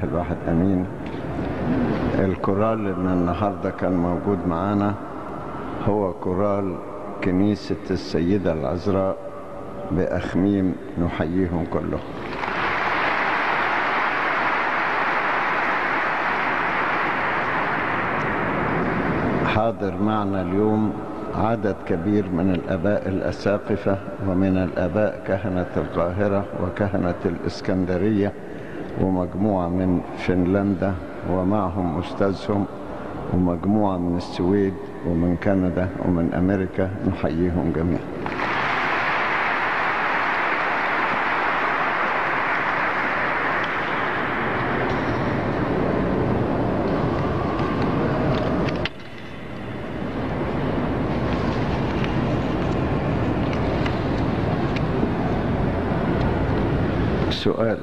الواحد امين الكورال اللي النهارده كان موجود معانا هو كورال كنيسة السيدة العذراء بأخميم نحييهم كلهم حاضر معنا اليوم عدد كبير من الآباء الأساقفة ومن الآباء كهنة القاهرة وكهنة الإسكندرية ومجموعة من فنلندا ومعهم أستاذهم ومجموعة من السويد ومن كندا ومن أمريكا نحييهم جميعا سؤال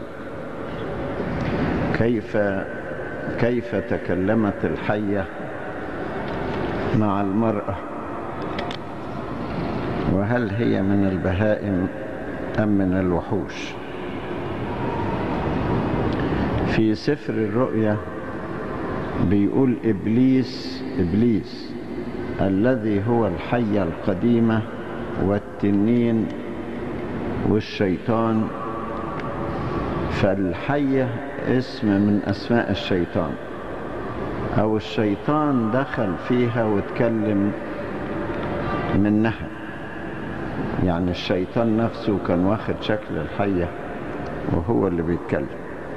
كيف كيف تكلمت الحية مع المرأة وهل هي من البهائم أم من الوحوش في سفر الرؤيا بيقول إبليس إبليس الذي هو الحية القديمة والتنين والشيطان فالحية اسم من أسماء الشيطان أو الشيطان دخل فيها واتكلم منها يعني الشيطان نفسه كان واخد شكل الحية وهو اللي بيتكلم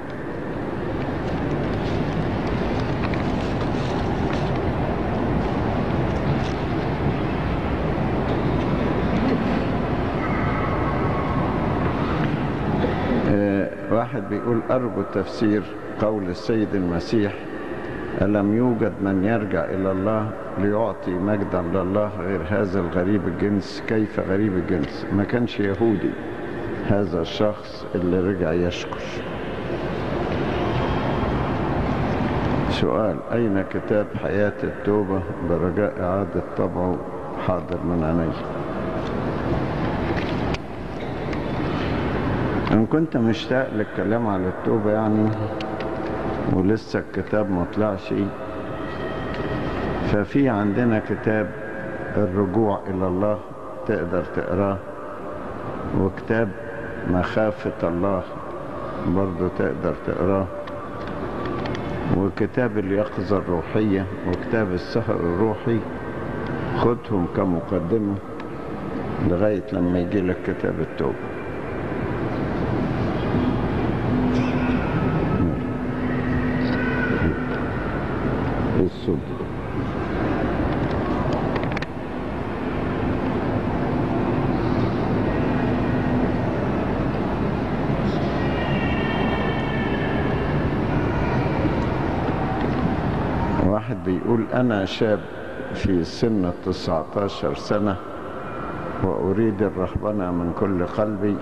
واحد بيقول أرجو تفسير قول السيد المسيح ألم يوجد من يرجع إلى الله ليعطي مجدا لله غير هذا الغريب الجنس كيف غريب الجنس ما كانش يهودي هذا الشخص اللي رجع يشكر سؤال أين كتاب حياة التوبة برجاء إعادة طبعه حاضر من عيني إن كنت مشتاق للكلام على التوبة يعني ولسه الكتاب ما طلعش ففي عندنا كتاب الرجوع إلى الله تقدر تقراه وكتاب مخافة الله برضو تقدر تقراه وكتاب اليقظة الروحية وكتاب السهر الروحي خدهم كمقدمة لغاية لما يجي لك كتاب التوبة الصوت واحد بيقول أنا شاب في سن التسعة عشر سنة وأريد الرهبنة من كل قلبي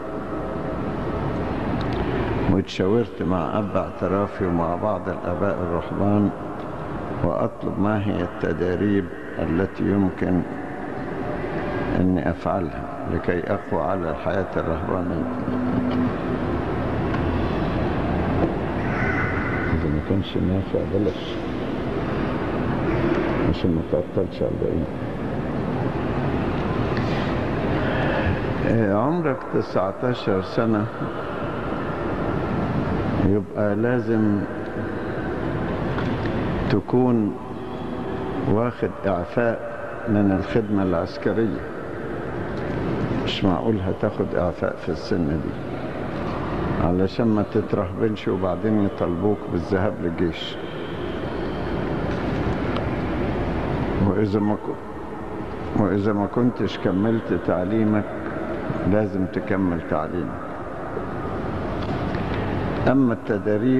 وتشاورت مع أب اعترافي ومع بعض الآباء الرهبان وأطلب ما هي التداريب التي يمكن أني أفعلها لكي أقوى على الحياة الرهبانية إذا ما كانش نافع بلاش عشان ما تعطلش على الباقيين عمرك 19 سنة يبقى لازم تكون واخد إعفاء من الخدمة العسكرية مش معقول هتاخد إعفاء في السن دي علشان ما تترهبنش وبعدين يطلبوك بالذهاب للجيش وإذا ما وإذا ما كنتش كملت تعليمك لازم تكمل تعليمك أما التدريب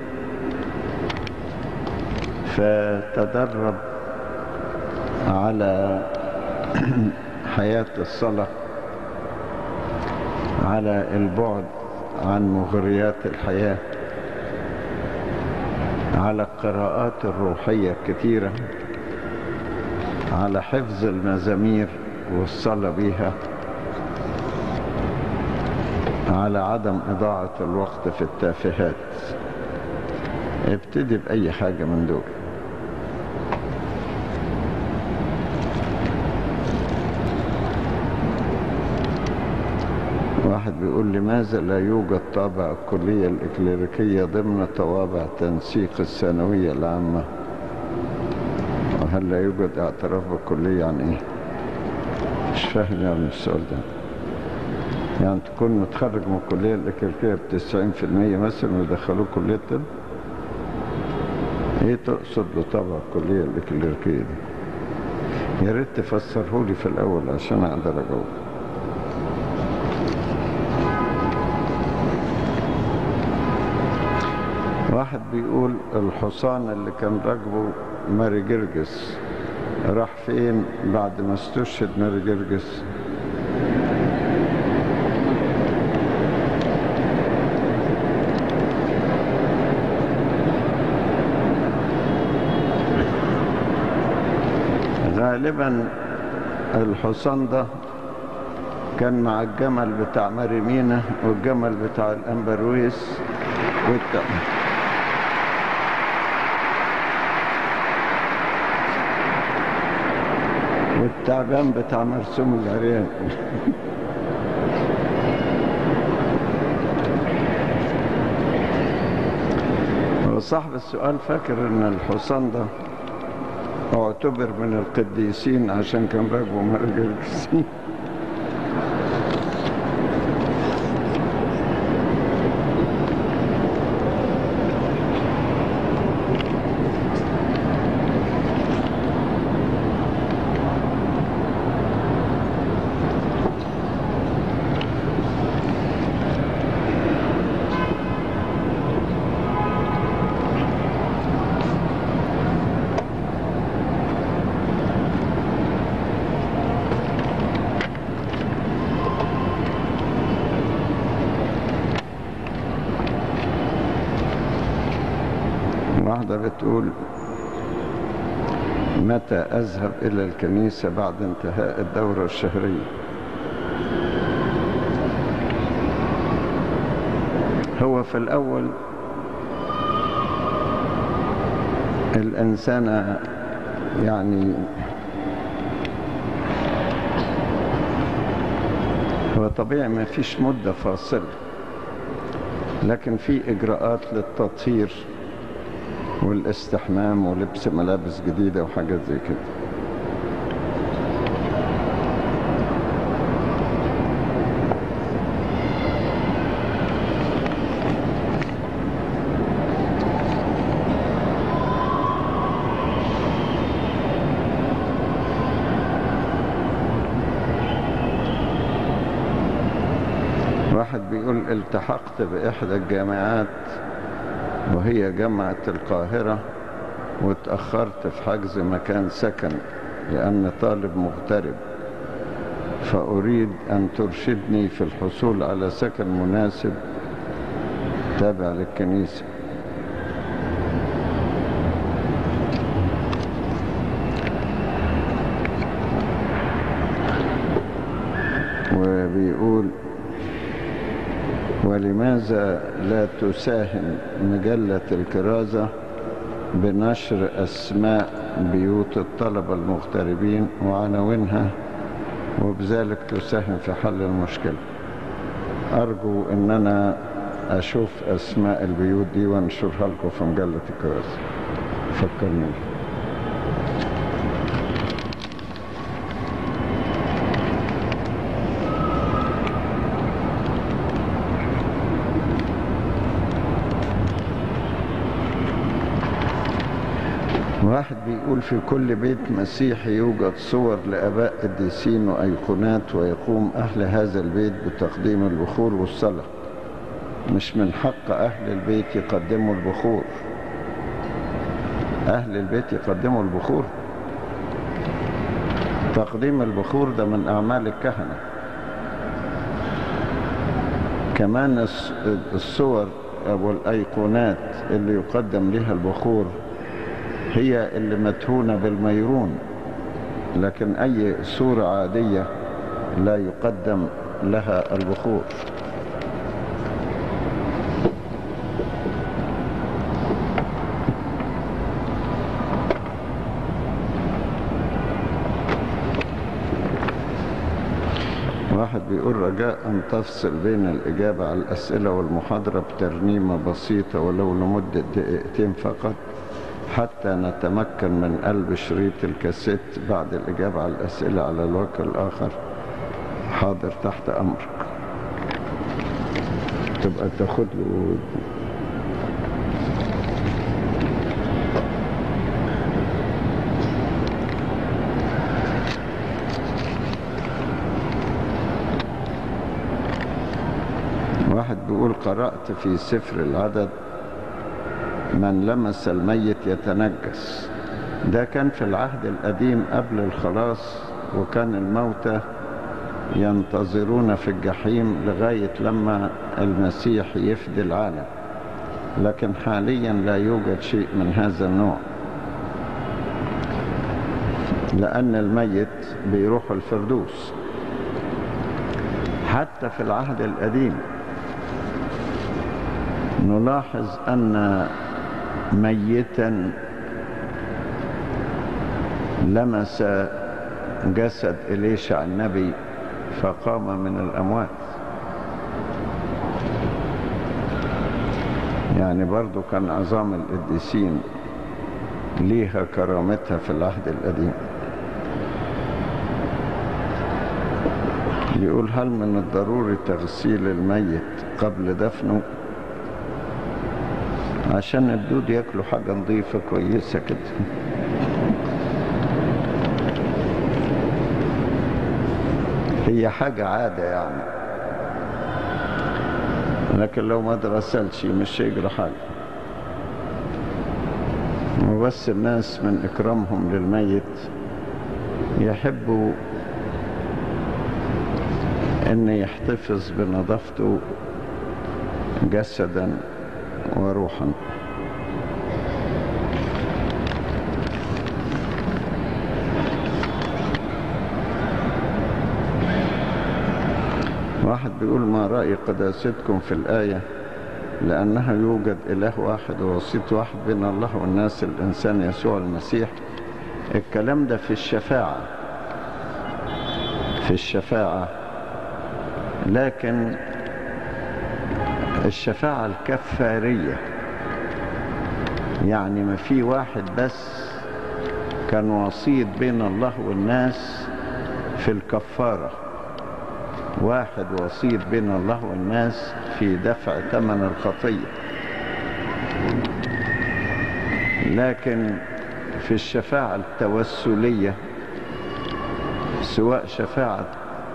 فتدرب على حياة الصلاة على البعد عن مغريات الحياة على القراءات الروحية الكثيرة على حفظ المزامير والصلاة بيها على عدم إضاعة الوقت في التافهات ابتدي بأي حاجة من دول واحد بيقول لماذا لا يوجد طابع الكلية الإكليريكية ضمن طوابع تنسيق الثانوية العامة وهل لا يوجد اعتراف بالكلية عن ايه مش فاهم يعني السؤال ده يعني تكون متخرج من الكلية الإكليريكية بتسعين في المية مثلا ويدخلوه كلية طب ايه تقصد بطبع الكلية الإكليريكية دي يا ريت تفسره لي في الأول عشان أقدر أجاوب واحد بيقول الحصان اللي كان راكبه ماري جرجس راح فين بعد ما استشهد ماري جرجس غالبا الحصان ده كان مع الجمل بتاع ماري مينا والجمل بتاع الأمبرويس والت... والتعبان بتاع مرسوم العريان هو صاحب السؤال فاكر ان الحصان ده اعتبر من القديسين عشان كان راكبه مرج القديسين واحدة بتقول متى أذهب إلى الكنيسة بعد انتهاء الدورة الشهرية هو في الأول الإنسان يعني هو طبيعي ما فيش مدة فاصلة لكن في إجراءات للتطهير والاستحمام ولبس ملابس جديدة وحاجات زي كده واحد بيقول التحقت بإحدى الجامعات وهي جامعة القاهرة واتأخرت في حجز مكان سكن لأن طالب مغترب فأريد أن ترشدني في الحصول على سكن مناسب تابع للكنيسة وبيقول ولماذا لا تساهم مجلة الكرازة بنشر أسماء بيوت الطلبة المغتربين وعناوينها وبذلك تساهم في حل المشكلة أرجو أن أنا أشوف أسماء البيوت دي وانشرها لكم في مجلة الكرازة فكرني واحد بيقول في كل بيت مسيحي يوجد صور لآباء قديسين وأيقونات ويقوم أهل هذا البيت بتقديم البخور والصلاة مش من حق أهل البيت يقدموا البخور أهل البيت يقدموا البخور تقديم البخور ده من أعمال الكهنة كمان الصور أو الأيقونات اللي يقدم لها البخور هي اللي مدهونة بالميرون لكن أي صورة عادية لا يقدم لها البخور واحد بيقول رجاء أن تفصل بين الإجابة على الأسئلة والمحاضرة بترنيمة بسيطة ولو لمدة دقيقتين فقط حتى نتمكن من قلب شريط الكاسيت بعد الإجابة على الأسئلة على الوجه الآخر حاضر تحت أمرك تبقى تاخد له واحد بيقول قرأت في سفر العدد من لمس الميت يتنجس ده كان في العهد القديم قبل الخلاص وكان الموتى ينتظرون في الجحيم لغاية لما المسيح يفدي العالم لكن حاليا لا يوجد شيء من هذا النوع لأن الميت بيروح الفردوس حتى في العهد القديم نلاحظ أن ميتا لمس جسد إليشع النبي فقام من الأموات يعني برضو كان عظام القديسين ليها كرامتها في العهد القديم يقول هل من الضروري تغسيل الميت قبل دفنه عشان الدود ياكلوا حاجة نظيفة كويسة كده هي حاجة عادة يعني لكن لو ما اتغسلش مش هيجرى حاجة وبس الناس من إكرامهم للميت يحبوا أن يحتفظ بنظافته جسدا وروحا واحد بيقول ما رأي قداستكم في الآية لأنها يوجد إله واحد ووسيط واحد بين الله والناس الإنسان يسوع المسيح الكلام ده في الشفاعة في الشفاعة لكن الشفاعة الكفارية يعني ما في واحد بس كان وسيط بين الله والناس في الكفارة واحد وسيط بين الله والناس في دفع ثمن الخطية لكن في الشفاعة التوسلية سواء شفاعة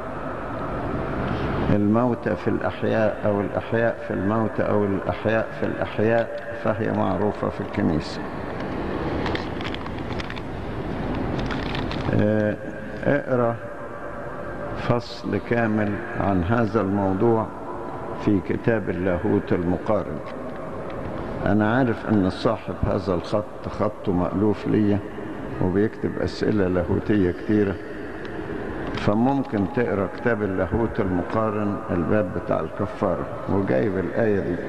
الموتى في الأحياء أو الأحياء في الموتى أو الأحياء في الأحياء فهي معروفة في الكنيسة اقرأ فصل كامل عن هذا الموضوع في كتاب اللاهوت المقارن أنا عارف أن صاحب هذا الخط خطه مألوف ليا وبيكتب أسئلة لاهوتية كتيرة فممكن تقرأ كتاب اللاهوت المقارن الباب بتاع الكفارة وجايب الآية دي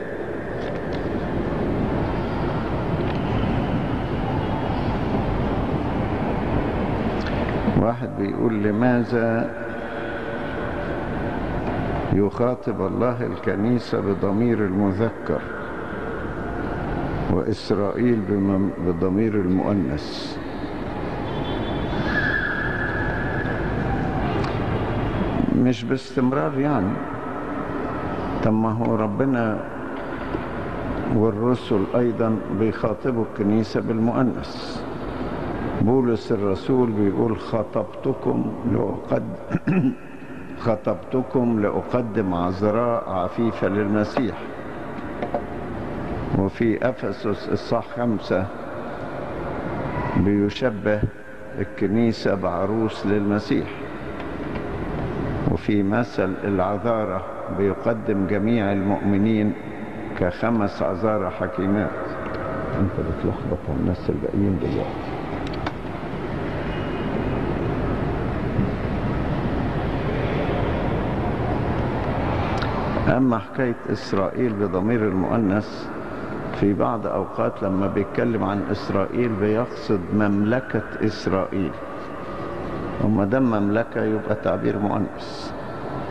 واحد بيقول لماذا يخاطب الله الكنيسة بضمير المذكر وإسرائيل بضمير المؤنث مش باستمرار يعني طب ما هو ربنا والرسل أيضا بيخاطبوا الكنيسة بالمؤنث بولس الرسول بيقول خطبتكم لأقد خطبتكم لأقدم عذراء عفيفة للمسيح وفي أفسس الصح خمسة بيشبه الكنيسة بعروس للمسيح وفي مثل العذارة بيقدم جميع المؤمنين كخمس عذارى حكيمات انت بتلخبط على الناس الباقيين دلوقتي أما حكاية إسرائيل بضمير المؤنث في بعض أوقات لما بيتكلم عن إسرائيل بيقصد مملكة إسرائيل وما دام مملكة يبقى تعبير مؤنث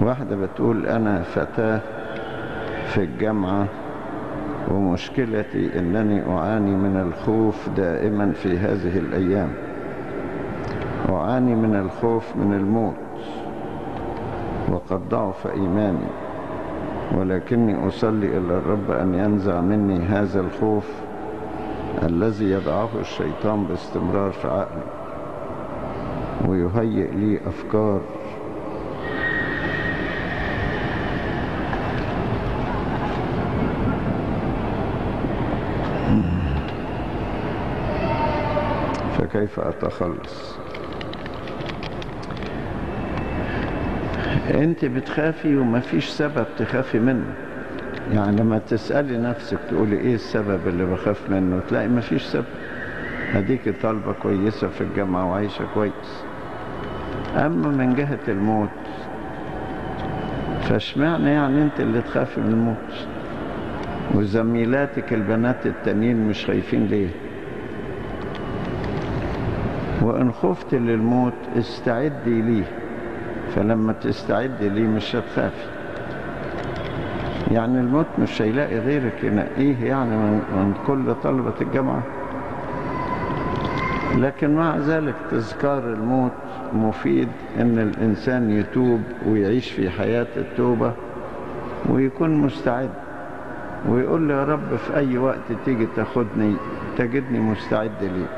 واحدة بتقول أنا فتاة في الجامعة ومشكلتي أنني أعاني من الخوف دائما في هذه الأيام أعاني من الخوف من الموت وقد ضعف إيماني ولكني أصلي إلى الرب أن ينزع مني هذا الخوف الذي يضعه الشيطان باستمرار في عقلي ويهيئ لي أفكار فكيف أتخلص انت بتخافي وما فيش سبب تخافي منه يعني لما تسألي نفسك تقولي ايه السبب اللي بخاف منه تلاقي ما فيش سبب هديك طالبة كويسة في الجامعة وعايشة كويس اما من جهة الموت فاشمعنى يعني انت اللي تخافي من الموت وزميلاتك البنات التانيين مش خايفين ليه وإن خفت للموت استعدي ليه فلما تستعدي ليه مش هتخافي يعني الموت مش هيلاقي غيرك ينقيه يعني من, من كل طلبة الجامعة لكن مع ذلك تذكار الموت مفيد ان الانسان يتوب ويعيش في حياة التوبة ويكون مستعد ويقول لي يا رب في اي وقت تيجي تاخدني تجدني مستعد ليك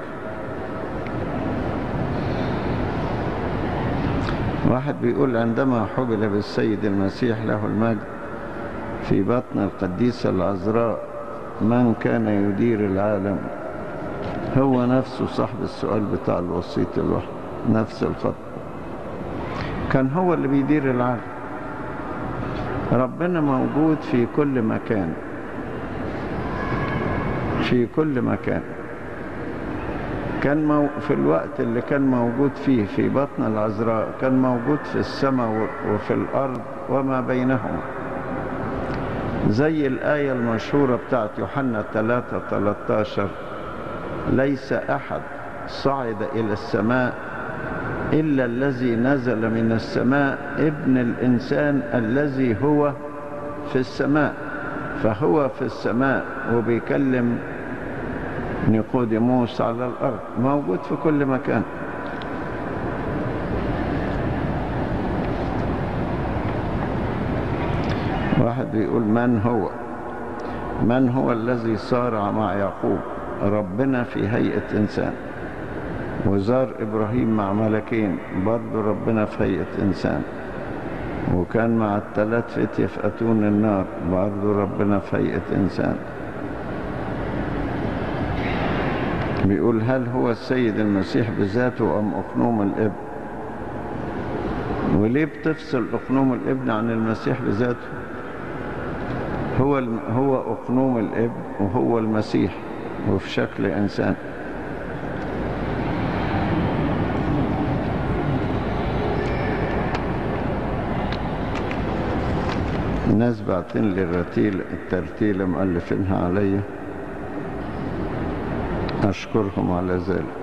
واحد بيقول عندما حبل بالسيد المسيح له المجد في بطن القديسة العذراء من كان يدير العالم هو نفسه صاحب السؤال بتاع الوسيط الواحد نفس الخط كان هو اللي بيدير العالم ربنا موجود في كل مكان في كل مكان كان مو في الوقت اللي كان موجود فيه في بطن العذراء كان موجود في السماء وفي الأرض وما بينهما زي الآية المشهورة بتاعت يوحنا 3 13 ليس أحد صعد إلى السماء إلا الذي نزل من السماء ابن الإنسان الذي هو في السماء فهو في السماء وبيكلم نيقوديموس على الأرض موجود في كل مكان واحد بيقول من هو من هو الذي صارع مع يعقوب ربنا في هيئة إنسان وزار إبراهيم مع ملكين برضو ربنا في هيئة إنسان وكان مع الثلاث فتية في أتون النار برضو ربنا في هيئة إنسان بيقول هل هو السيد المسيح بذاته أم أقنوم الابن وليه بتفصل أقنوم الابن عن المسيح بذاته هو هو أقنوم الابن وهو المسيح وفي شكل إنسان الناس بعتين لي الرتيل الترتيلة مؤلفينها عليا أشكرهم على ذلك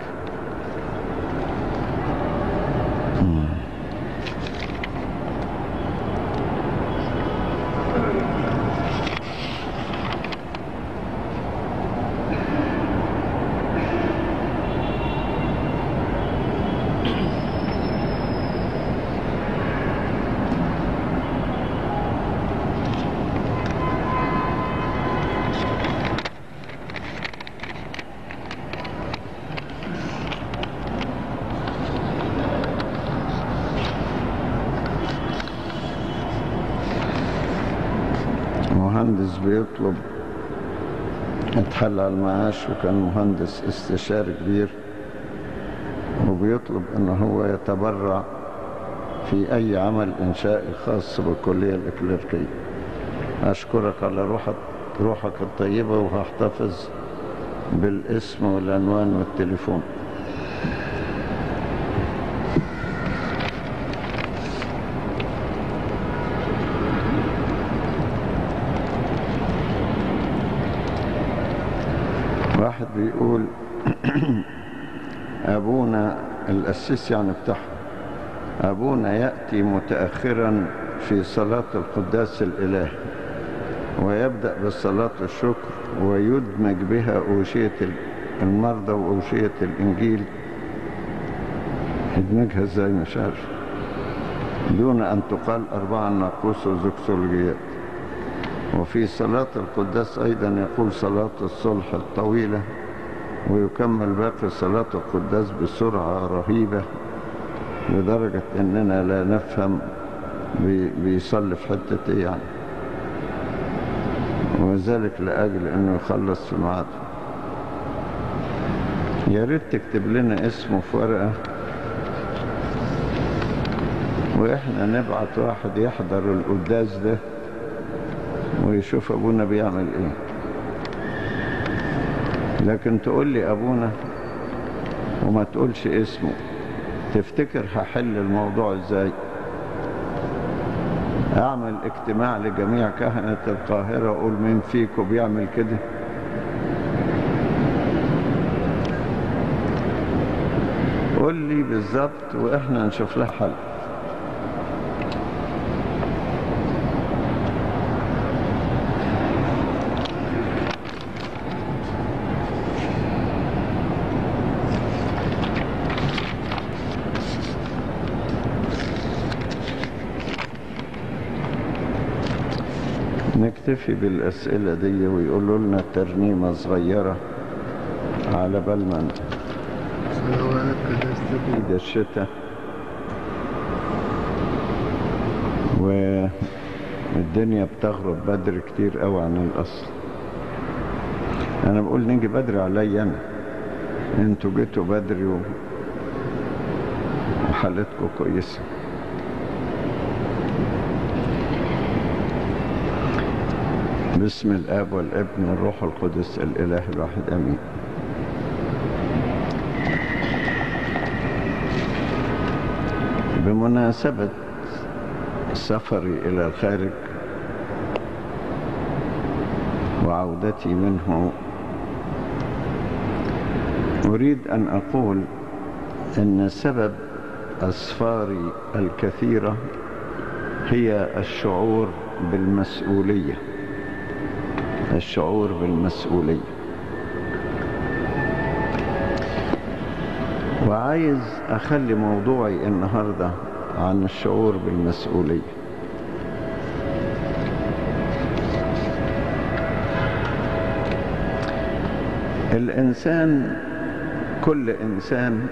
مهندس بيطلب اتحل على المعاش وكان مهندس استشاري كبير وبيطلب ان هو يتبرع في اي عمل انشائي خاص بالكلية الاكليركية اشكرك على روحك روحك الطيبة وهحتفظ بالاسم والعنوان والتليفون واحد بيقول أبونا الأسيس يعني بتاعهم أبونا يأتي متأخرا في صلاة القداس الإلهي ويبدأ بصلاة الشكر ويدمج بها أوشية المرضى وأوشية الإنجيل يدمجها ازاي مش عارف دون أن تقال أربعة ناقوس وزكسولوجيات وفي صلاة القداس أيضا يقول صلاة الصلح الطويلة ويكمل باقي صلاة القداس بسرعة رهيبة لدرجة أننا لا نفهم بيصلي في حتة إيه يعني وذلك لأجل أنه يخلص في ميعاده يا ريت تكتب لنا اسمه في ورقة واحنا نبعت واحد يحضر القداس ده ويشوف ابونا بيعمل ايه لكن تقول لي ابونا وما تقولش اسمه تفتكر هحل الموضوع ازاي اعمل اجتماع لجميع كهنة القاهرة اقول مين فيكم بيعمل كده قول لي بالظبط واحنا نشوف لها حل نكتفي بالأسئلة دي ويقولوا لنا ترنيمة صغيرة على بال ما صلوات قداستكم عيد الشتاء والدنيا بتغرب بدري كتير قوي عن الأصل أنا بقول نيجي بدري عليا أنا انتوا جيتوا بدري و- وحالتكم كويسة بسم الآب والابن والروح القدس الإله الواحد أمين بمناسبة سفري إلى الخارج وعودتي منه أريد أن أقول أن سبب أسفاري الكثيرة هي الشعور بالمسؤولية الشعور بالمسؤولية وعايز أخلي موضوعي النهاردة عن الشعور بالمسؤولية الإنسان كل إنسان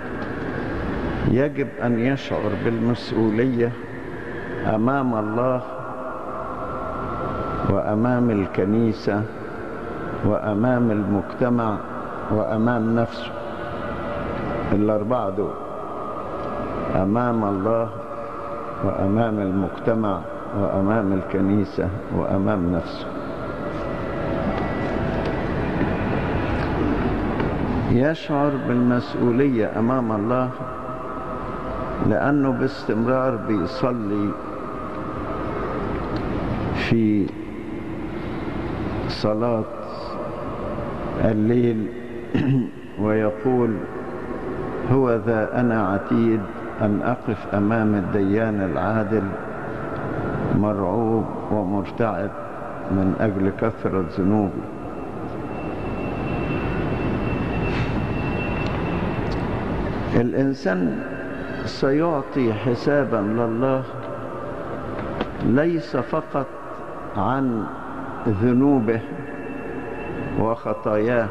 يجب أن يشعر بالمسؤولية أمام الله وأمام الكنيسة وأمام المجتمع وأمام نفسه الأربعة دول أمام الله وأمام المجتمع وأمام الكنيسة وأمام نفسه يشعر بالمسؤولية أمام الله لأنه باستمرار بيصلي في صلاة الليل ويقول هو ذا أنا عتيد أن أقف أمام الديان العادل مرعوب ومرتعب من أجل كثرة ذنوبي الإنسان سيعطي حسابا لله ليس فقط عن ذنوبه وخطاياه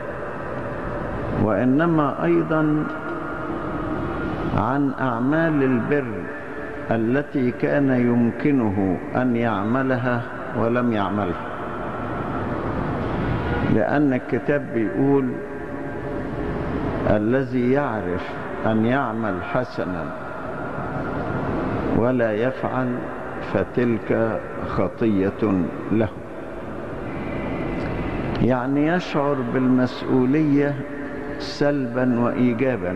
وإنما أيضا عن أعمال البر التي كان يمكنه أن يعملها ولم يعملها لأن الكتاب بيقول الذي يعرف أن يعمل حسنا ولا يفعل فتلك خطية له يعني يشعر بالمسؤولية سلبا وإيجابا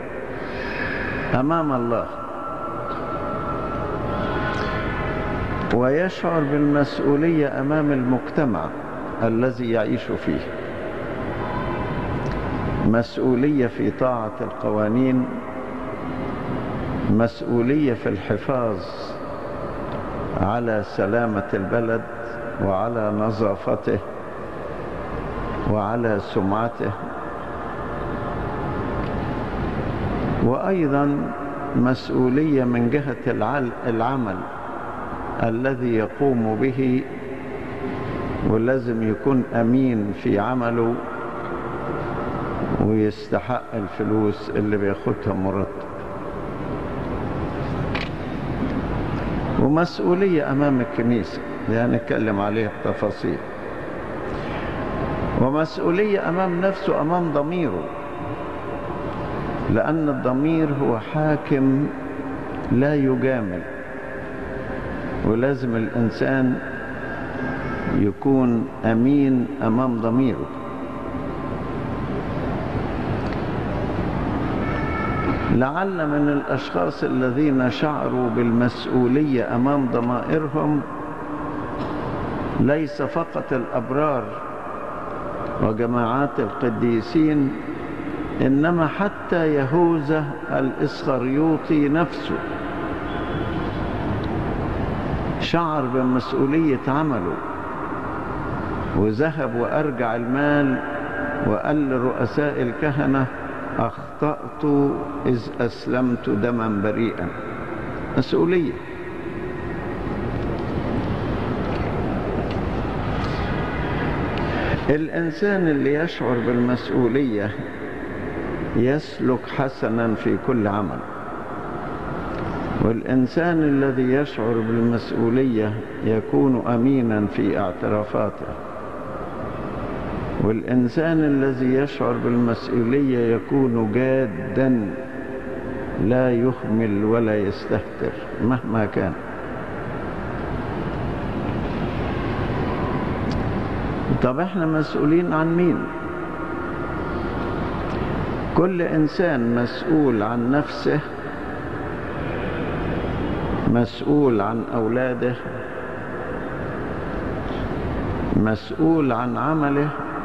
أمام الله ويشعر بالمسؤولية أمام المجتمع الذي يعيش فيه مسؤولية في طاعة القوانين مسؤولية في الحفاظ على سلامة البلد وعلى نظافته وعلى سمعته وأيضا مسؤولية من جهة العمل الذي يقوم به ولازم يكون أمين في عمله ويستحق الفلوس اللي بياخدها مرتب ومسؤولية أمام الكنيسة دي هنتكلم عليها بتفاصيل ومسؤولية أمام نفسه أمام ضميره لأن الضمير هو حاكم لا يجامل ولازم الإنسان يكون أمين أمام ضميره لعل من الأشخاص الذين شعروا بالمسؤولية أمام ضمائرهم ليس فقط الأبرار وجماعات القديسين إنما حتى يهوذا الإسخريوطي نفسه شعر بمسؤولية عمله وذهب وأرجع المال وقال لرؤساء الكهنة أخطأت إذ أسلمت دما بريئا مسؤولية الإنسان اللي يشعر بالمسؤولية يسلك حسنا في كل عمل والإنسان الذي يشعر بالمسؤولية يكون أمينا في اعترافاته والإنسان الذي يشعر بالمسؤولية يكون جادا لا يهمل ولا يستهتر مهما كان طب احنا مسؤولين عن مين كل انسان مسؤول عن نفسه مسؤول عن اولاده مسؤول عن عمله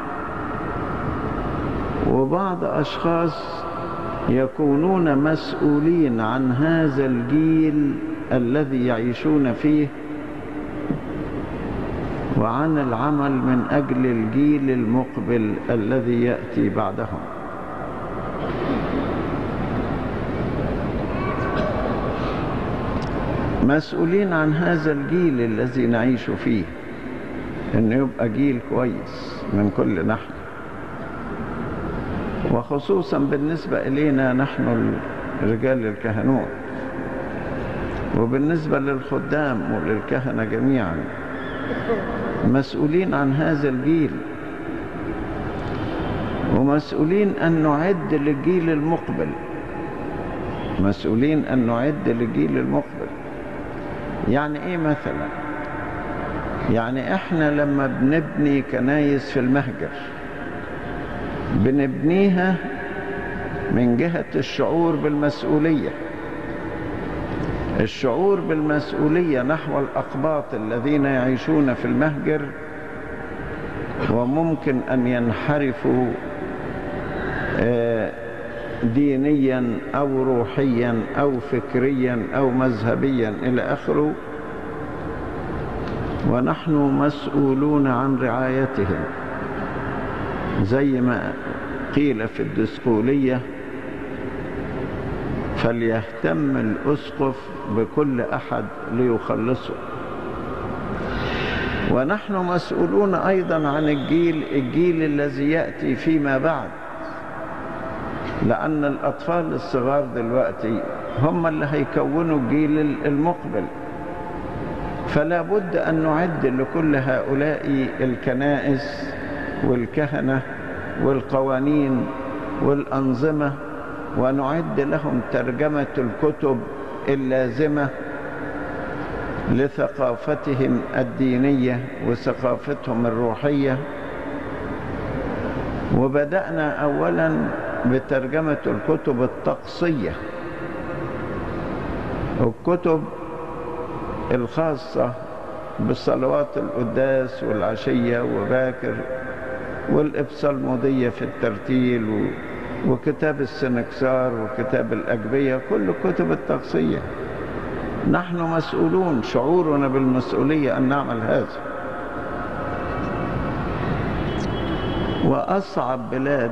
وبعض اشخاص يكونون مسؤولين عن هذا الجيل الذي يعيشون فيه وعن العمل من أجل الجيل المقبل الذي يأتي بعدهم مسؤولين عن هذا الجيل الذي نعيش فيه أن يبقى جيل كويس من كل نحن وخصوصا بالنسبة إلينا نحن رجال الكهنوت وبالنسبة للخدام وللكهنة جميعا مسؤولين عن هذا الجيل ومسؤولين أن نعد للجيل المقبل مسؤولين أن نعد للجيل المقبل يعني إيه مثلا يعني إحنا لما بنبني كنايس في المهجر بنبنيها من جهة الشعور بالمسؤولية الشعور بالمسؤولية نحو الأقباط الذين يعيشون في المهجر وممكن أن ينحرفوا دينيا أو روحيا أو فكريا أو مذهبيا إلى آخره ونحن مسؤولون عن رعايتهم زي ما قيل في الدسقولية فليهتم الأسقف بكل أحد ليخلصه ونحن مسؤولون أيضا عن الجيل الجيل الذي يأتي فيما بعد لأن الأطفال الصغار دلوقتي هم اللي هيكونوا الجيل المقبل فلا بد أن نعد لكل هؤلاء الكنائس والكهنة والقوانين والأنظمة ونعد لهم ترجمة الكتب اللازمة لثقافتهم الدينية وثقافتهم الروحية وبدأنا أولا بترجمة الكتب الطقسية الكتب الخاصة بصلوات القداس والعشية وباكر والإبصالمودية في الترتيل و... وكتاب السنكسار وكتاب الأجبية كل كتب التقصية نحن مسؤولون شعورنا بالمسؤولية أن نعمل هذا وأصعب بلاد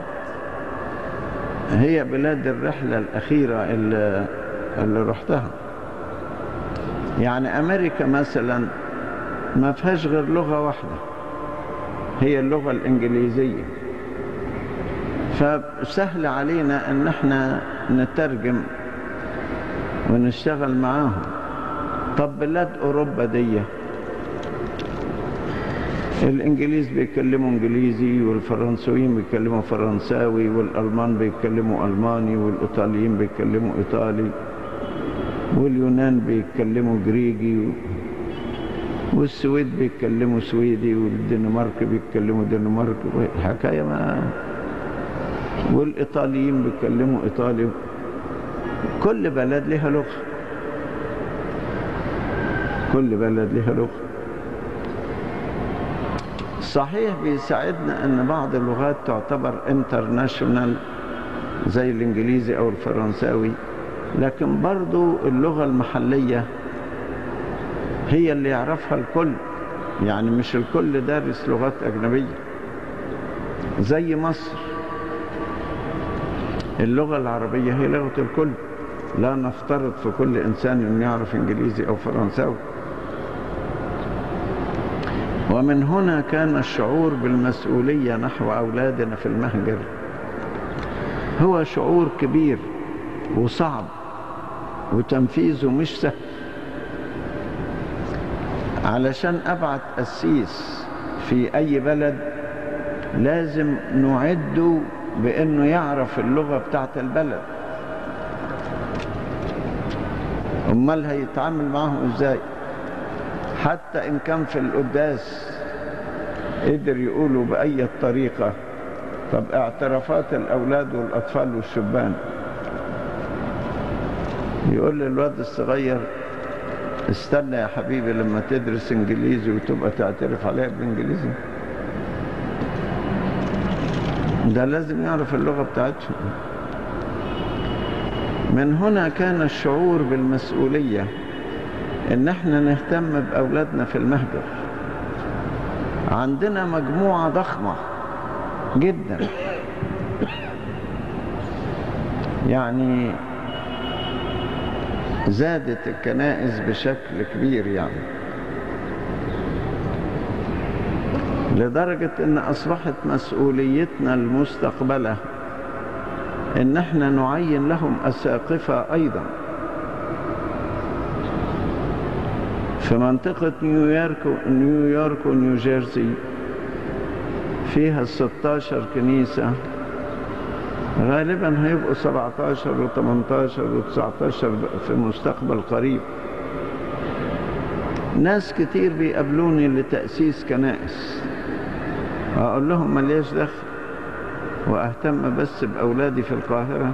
هي بلاد الرحلة الأخيرة اللي, اللي رحتها يعني أمريكا مثلا ما فيهاش غير لغة واحدة هي اللغة الإنجليزية فسهل علينا أن احنا نترجم ونشتغل معاهم طب بلاد أوروبا دي الإنجليز بيتكلموا إنجليزي والفرنسويين بيتكلموا فرنساوي والألمان بيتكلموا ألماني والإيطاليين بيتكلموا إيطالي واليونان بيتكلموا جريجي والسويد بيتكلموا سويدي والدنمارك بيتكلموا دنماركي حكاية ما والإيطاليين بيتكلموا إيطالي كل بلد لها لغة كل بلد لها لغة صحيح بيساعدنا ان بعض اللغات تعتبر انترناشونال زي الانجليزي او الفرنساوي لكن برضو اللغة المحلية هي اللي يعرفها الكل يعني مش الكل دارس لغات اجنبية زي مصر اللغة العربية هي لغة الكل لا نفترض في كل انسان انه يعرف انجليزي او فرنساوي ومن هنا كان الشعور بالمسؤولية نحو أولادنا في المهجر هو شعور كبير وصعب وتنفيذه مش سهل علشان أبعت أسيس في أي بلد لازم نعده بأنه يعرف اللغة بتاعت البلد أمال هيتعامل معهم إزاي حتى إن كان في القداس قدر يقولوا بأي طريقة طب اعترافات الأولاد والأطفال والشبان يقول للواد الصغير استنى يا حبيبي لما تدرس انجليزي وتبقى تعترف عليها بالانجليزي ده لازم يعرف اللغة بتاعتهم من هنا كان الشعور بالمسؤولية ان احنا نهتم باولادنا في المهجر عندنا مجموعة ضخمة جدا يعني زادت الكنائس بشكل كبير يعني لدرجة ان اصبحت مسؤوليتنا المستقبلة ان احنا نعين لهم اساقفة ايضا في منطقة نيويورك نيويورك ونيوجيرسي فيها 16 كنيسة غالبا هيبقوا 17 و 18 و 19 في مستقبل قريب ناس كتير بيقابلوني لتأسيس كنائس أقول لهم ملياش دخل وأهتم بس بأولادي في القاهرة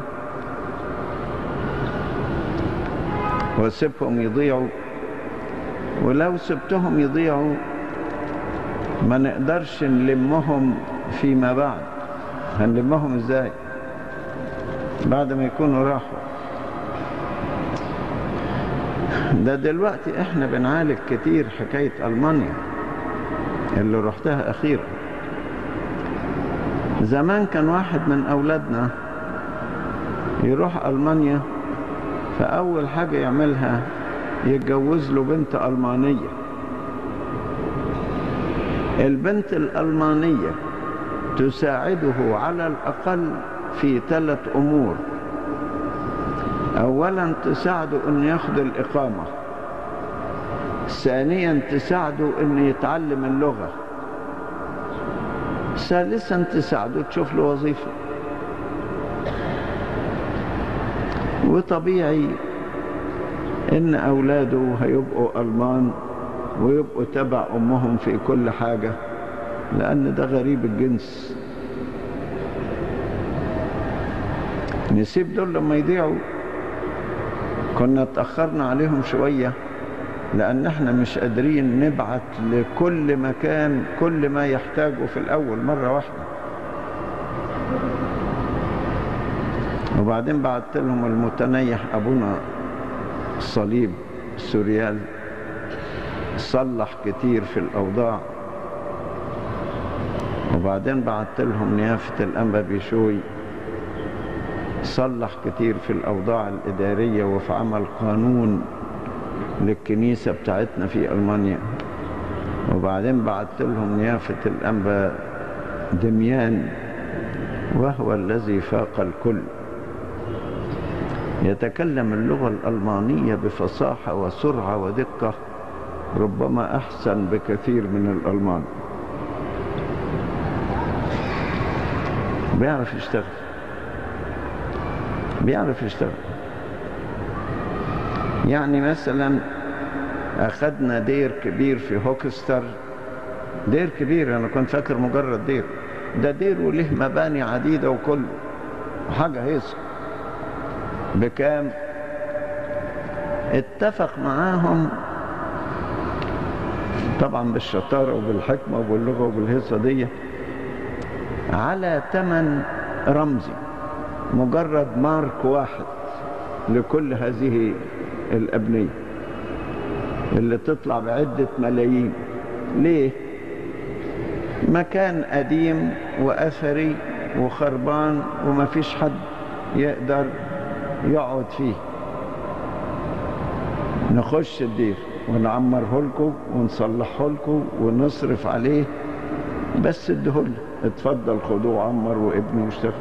واسيبهم يضيعوا ولو سبتهم يضيعوا ما نقدرش نلمهم فيما بعد هنلمهم ازاي بعد ما يكونوا راحوا ده دلوقتي احنا بنعالج كتير حكاية ألمانيا اللي رحتها أخيرا زمان كان واحد من أولادنا يروح ألمانيا فأول حاجة يعملها يتجوز له بنت ألمانية البنت الألمانية تساعده على الأقل في ثلاث أمور أولا تساعده أن ياخد الإقامة ثانيا تساعده أن يتعلم اللغة ثالثا تساعده تشوف له وظيفة وطبيعي ان اولاده هيبقوا المان ويبقوا تبع امهم في كل حاجة لان ده غريب الجنس نسيب دول لما يضيعوا كنا اتأخرنا عليهم شوية لأن احنا مش قادرين نبعت لكل مكان كل ما يحتاجه في الأول مرة واحدة وبعدين بعت لهم المتنيح أبونا الصليب سوريال صلح كتير في الأوضاع وبعدين بعت لهم نيافة الأنبا بيشوي صلح كتير في الأوضاع الإدارية وفي عمل قانون للكنيسة بتاعتنا في ألمانيا وبعدين بعت لهم نيافة الأنبا دميان وهو الذي فاق الكل يتكلم اللغة الألمانية بفصاحة وسرعة ودقة ربما أحسن بكثير من الألمان بيعرف يشتغل بيعرف يشتغل يعني مثلا أخذنا دير كبير في هوكستر دير كبير أنا كنت فاكر مجرد دير ده دير وله مباني عديدة وكل حاجة هيصة بكام اتفق معاهم طبعا بالشطارة وبالحكمة وباللغة وبالهيصة دي على تمن رمزي مجرد مارك واحد لكل هذه الأبنية اللي تطلع بعدة ملايين ليه؟ مكان قديم وأثري وخربان وما فيش حد يقدر يقعد فيه نخش الدير ونعمره لكم ونصلحه لكم ونصرف عليه بس ادهولنا اتفضل خدوه عمر وابنه واشتغل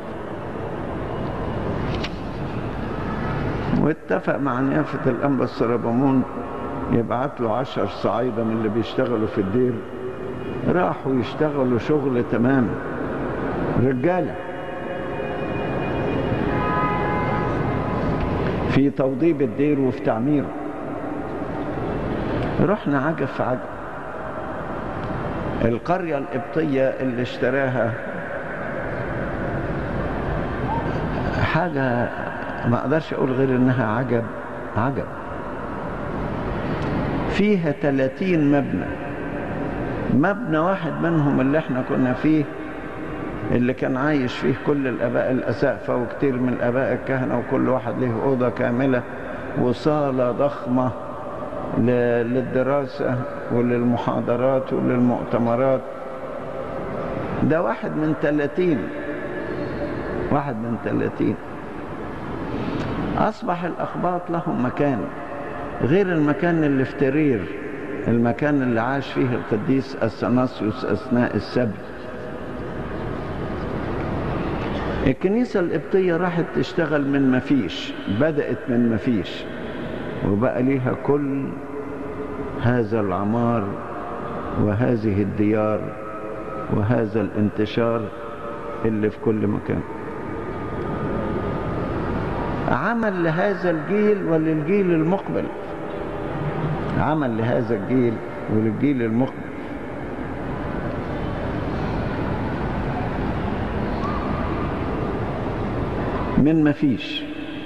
واتفق مع نيافة الأنبا السربمون يبعت له عشر صعايدة من اللي بيشتغلوا في الدير راحوا يشتغلوا شغل تمام رجالة في توضيب الدير وفي تعميره رحنا عجب في عجب القرية القبطية اللي اشتراها حاجة ما اقدرش اقول غير انها عجب عجب فيها 30 مبنى مبنى واحد منهم اللي احنا كنا فيه اللي كان عايش فيه كل الاباء الاسقفه وكتير من الاباء الكهنه وكل واحد له اوضه كامله وصاله ضخمه للدراسه وللمحاضرات وللمؤتمرات ده واحد من 30 واحد من 30 أصبح الأخباط لهم مكان غير المكان اللي في ترير المكان اللي عاش فيه القديس أثناسيوس أثناء السبت الكنيسة القبطية راحت تشتغل من مفيش بدأت من مفيش وبقى ليها كل هذا العمار وهذه الديار وهذا الانتشار اللي في كل مكان عمل لهذا الجيل وللجيل المقبل عمل لهذا الجيل وللجيل المقبل من ما فيش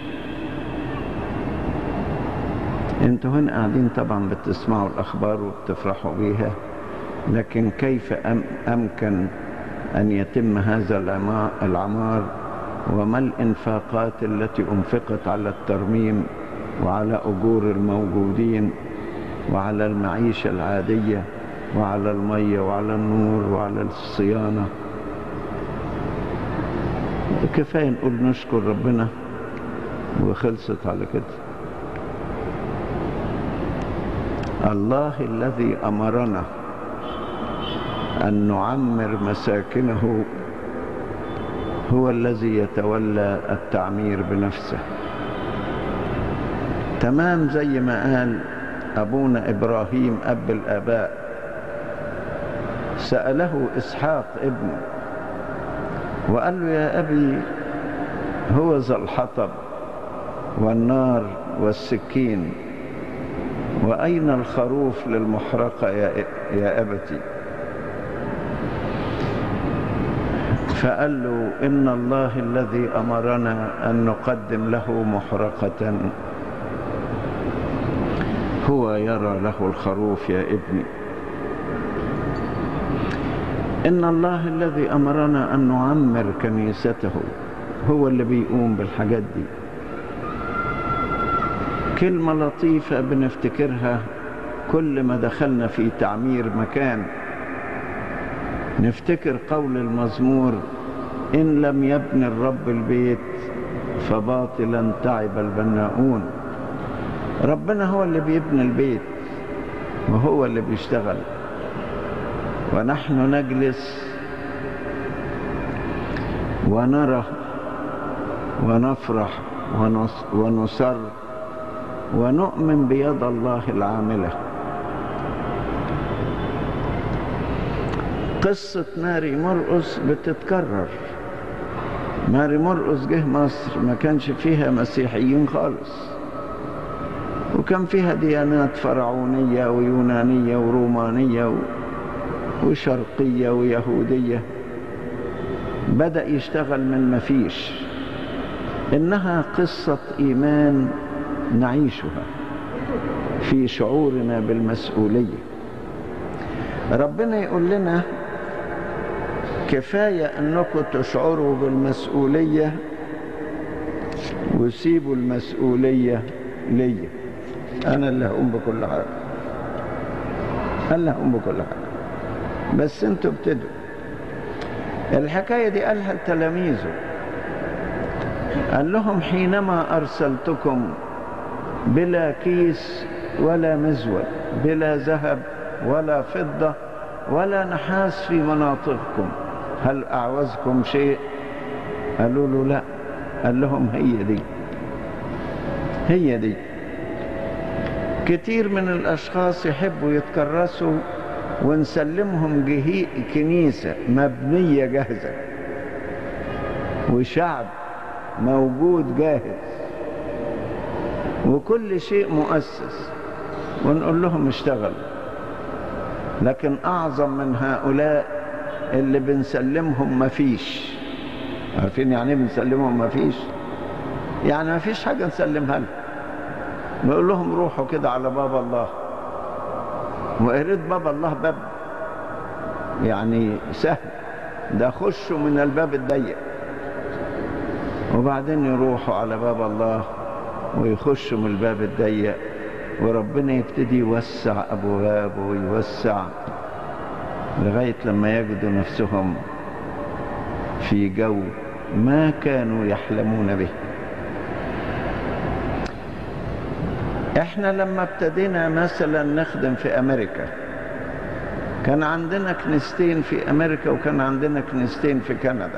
انتوا هنا قاعدين طبعا بتسمعوا الاخبار وبتفرحوا بيها لكن كيف أم امكن ان يتم هذا العمار وما الانفاقات التي انفقت على الترميم وعلى اجور الموجودين وعلى المعيشه العاديه وعلى الميه وعلى النور وعلى الصيانه كفايه نقول نشكر ربنا وخلصت على كده الله الذي امرنا ان نعمر مساكنه هو الذي يتولى التعمير بنفسه تمام زي ما قال أبونا إبراهيم أب الآباء سأله إسحاق ابنه وقال له يا أبي هو ذا الحطب والنار والسكين وأين الخروف للمحرقة يا, يا أبتي فقال له إن الله الذي أمرنا أن نقدم له محرقة هو يرى له الخروف يا ابني إن الله الذي أمرنا أن نعمر كنيسته هو اللي بيقوم بالحاجات دي كلمة لطيفة بنفتكرها كل ما دخلنا في تعمير مكان نفتكر قول المزمور إن لم يبني الرب البيت فباطلا تعب البناؤون ربنا هو اللي بيبني البيت وهو اللي بيشتغل ونحن نجلس ونرى ونفرح ونسر ونؤمن بيد الله العامله قصة ماري مرقس بتتكرر ماري مرقس جه مصر ما كانش فيها مسيحيين خالص وكان فيها ديانات فرعونية ويونانية ورومانية وشرقية ويهودية بدأ يشتغل من مفيش إنها قصة إيمان نعيشها في شعورنا بالمسؤولية ربنا يقول لنا كفاية أنكم تشعروا بالمسؤولية وسيبوا المسؤولية ليا أنا اللي هقوم بكل حاجة أنا اللي هقوم بكل حاجة بس أنتوا ابتدوا الحكاية دي قالها لتلاميذه قال لهم حينما أرسلتكم بلا كيس ولا مزود بلا ذهب ولا فضة ولا نحاس في مناطقكم هل أعوزكم شيء قالوا له لا قال لهم هي دي هي دي كتير من الأشخاص يحبوا يتكرسوا ونسلمهم جهي كنيسة مبنية جاهزة وشعب موجود جاهز وكل شيء مؤسس ونقول لهم اشتغلوا لكن أعظم من هؤلاء اللي بنسلمهم مفيش عارفين يعني ايه بنسلمهم مفيش يعني مفيش حاجة نسلمها لهم نقول لهم روحوا كده على باب الله وقريت باب الله باب يعني سهل ده خشوا من الباب الضيق وبعدين يروحوا على باب الله ويخشوا من الباب الضيق وربنا يبتدي يوسع أبوابه ويوسع لغاية لما يجدوا نفسهم في جو ما كانوا يحلمون به احنا لما ابتدينا مثلا نخدم في امريكا كان عندنا كنيستين في امريكا وكان عندنا كنيستين في كندا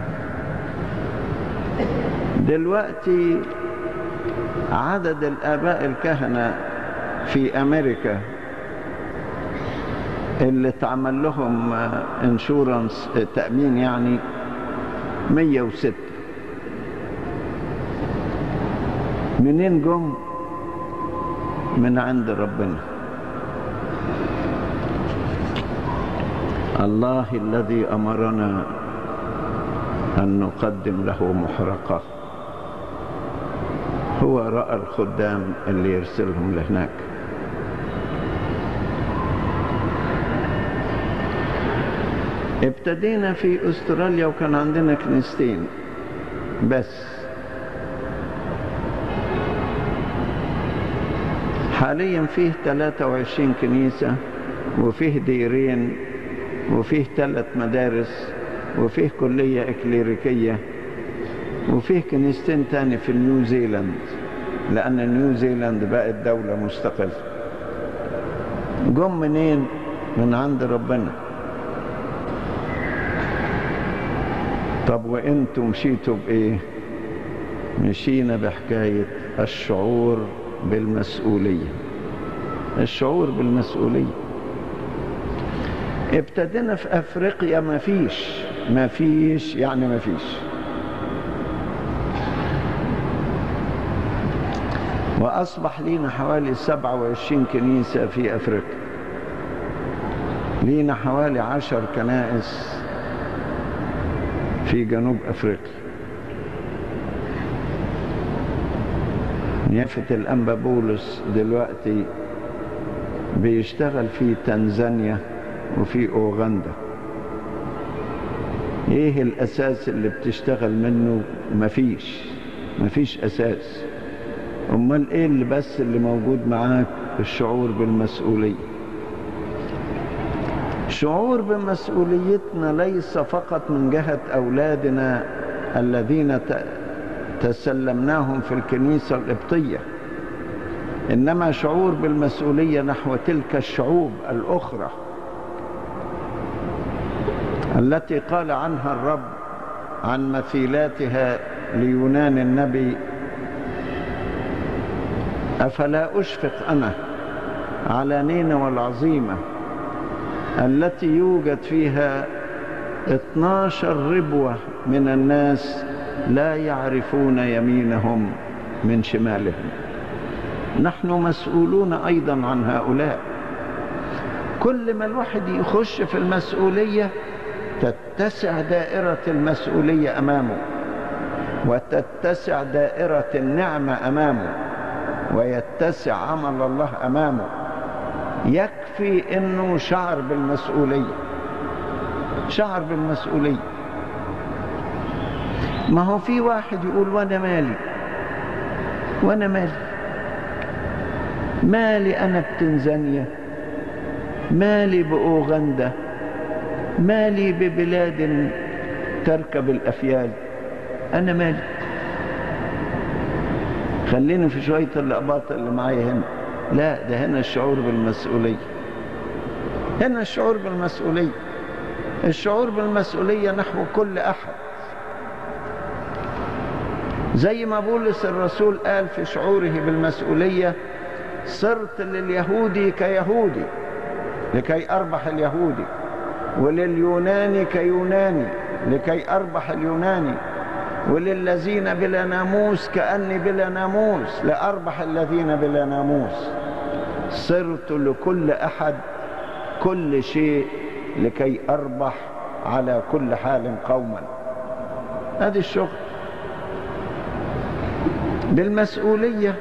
دلوقتي عدد الاباء الكهنه في امريكا اللي اتعمل لهم انشورنس تامين يعني 106 منين جم من عند ربنا الله الذي امرنا ان نقدم له محرقه هو راى الخدام اللي يرسلهم لهناك ابتدينا في استراليا وكان عندنا كنيستين بس حاليا فيه 23 كنيسة وفيه ديرين وفيه ثلاث مدارس وفيه كلية إكليريكية وفيه كنيستين تاني في نيوزيلاند لأن نيوزيلاند بقت دولة مستقلة جم منين؟ من عند ربنا طب وانتم مشيتوا بايه مشينا بحكاية الشعور بالمسؤولية الشعور بالمسؤولية ابتدينا في افريقيا ما فيش ما فيش يعني ما فيش واصبح لينا حوالي 27 كنيسة في افريقيا لينا حوالي عشر كنائس في جنوب افريقيا نيافة الأنبا بولس دلوقتي بيشتغل في تنزانيا وفي أوغندا ايه الأساس اللي بتشتغل منه مفيش مفيش أساس امال ايه اللي بس اللي موجود معاك الشعور بالمسؤوليه شعور بمسؤوليتنا ليس فقط من جهه اولادنا الذين تسلمناهم في الكنيسه القبطيه انما شعور بالمسؤوليه نحو تلك الشعوب الاخرى التي قال عنها الرب عن مثيلاتها ليونان النبي افلا اشفق انا على نينوى العظيمه التي يوجد فيها 12 ربوه من الناس لا يعرفون يمينهم من شمالهم نحن مسؤولون ايضا عن هؤلاء كل ما الواحد يخش في المسؤوليه تتسع دائره المسؤوليه امامه وتتسع دائره النعمه امامه ويتسع عمل الله امامه يكفي انه شعر بالمسؤوليه شعر بالمسؤوليه ما هو في واحد يقول وانا مالي وانا مالي مالي انا بتنزانيا مالي باوغندا مالي ببلاد تركب الافيال انا مالي خليني في شويه اللقبات اللي معايا هنا لا ده هنا الشعور بالمسؤوليه هنا الشعور بالمسؤوليه الشعور بالمسؤوليه نحو كل احد زي ما بولس الرسول قال في شعوره بالمسؤوليه صرت لليهودي كيهودي لكي اربح اليهودي ولليوناني كيوناني لكي اربح اليوناني وللذين بلا ناموس كاني بلا ناموس لاربح الذين بلا ناموس صرت لكل احد كل شيء لكي اربح على كل حال قوما هذا الشغل بالمسؤوليه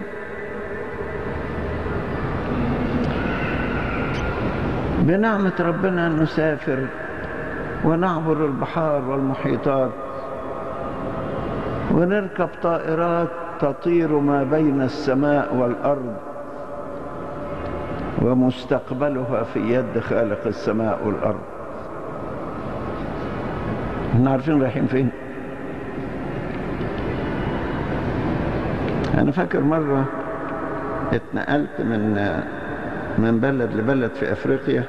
بنعمة ربنا نسافر ونعبر البحار والمحيطات ونركب طائرات تطير ما بين السماء والأرض ومستقبلها في يد خالق السماء والأرض احنا عارفين رايحين فين أنا فاكر مرة اتنقلت من من بلد لبلد في أفريقيا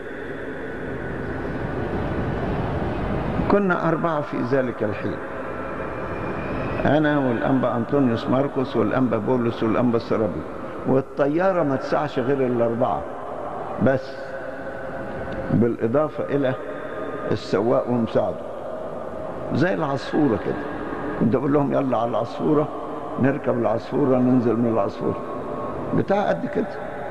كنا أربعة في ذلك الحين أنا والأنبا أنطونيوس ماركوس والأنبا بولس والأنبا سرابي والطيارة ما تسعش غير الأربعة بس بالإضافة إلى السواق ومساعده زي العصفورة كده كنت أقول لهم يلا على العصفورة نركب العصفورة ننزل من العصفورة بتاع قد كده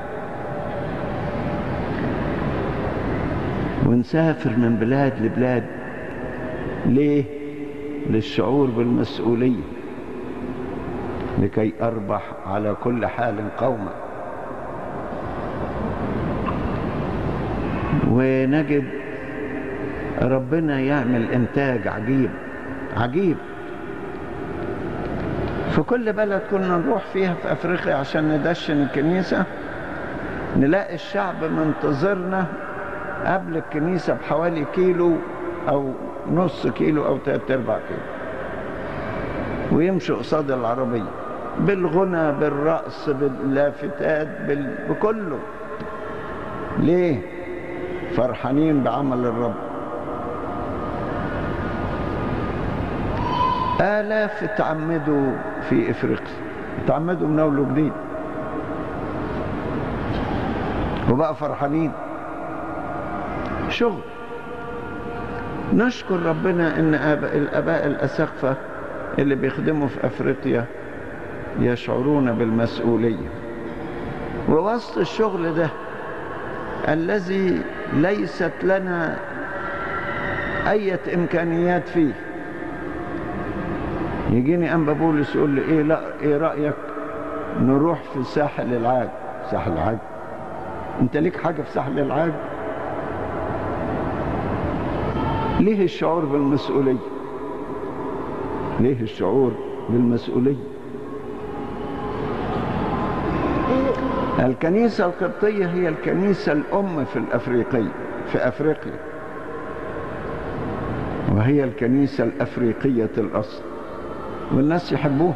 ونسافر من بلاد لبلاد ليه للشعور بالمسؤولية لكي أربح على كل حال قوما ونجد ربنا يعمل إنتاج عجيب عجيب في كل بلد كنا نروح فيها في أفريقيا عشان ندشن الكنيسة نلاقي الشعب منتظرنا قبل الكنيسة بحوالي كيلو أو نص كيلو أو تلات أرباع كيلو ويمشوا قصاد العربية بالغنى بالرقص باللافتات بال... بكله ليه فرحانين بعمل الرب آلاف اتعمدوا في إفريقيا اتعمدوا من أول وجديد وبقى فرحانين شغل نشكر ربنا ان آباء الاباء الاسقفه اللي بيخدموا في افريقيا يشعرون بالمسؤوليه ووسط الشغل ده الذي ليست لنا اية امكانيات فيه يجيني انبا بولس يقول لي ايه لا ايه رايك نروح في ساحل العاج ساحل العاج انت ليك حاجه في ساحل العاج ليه الشعور بالمسؤولية ليه الشعور بالمسؤولية الكنيسة القبطية هي الكنيسة الأم في الأفريقية في أفريقيا وهي الكنيسة الأفريقية الأصل والناس يحبوها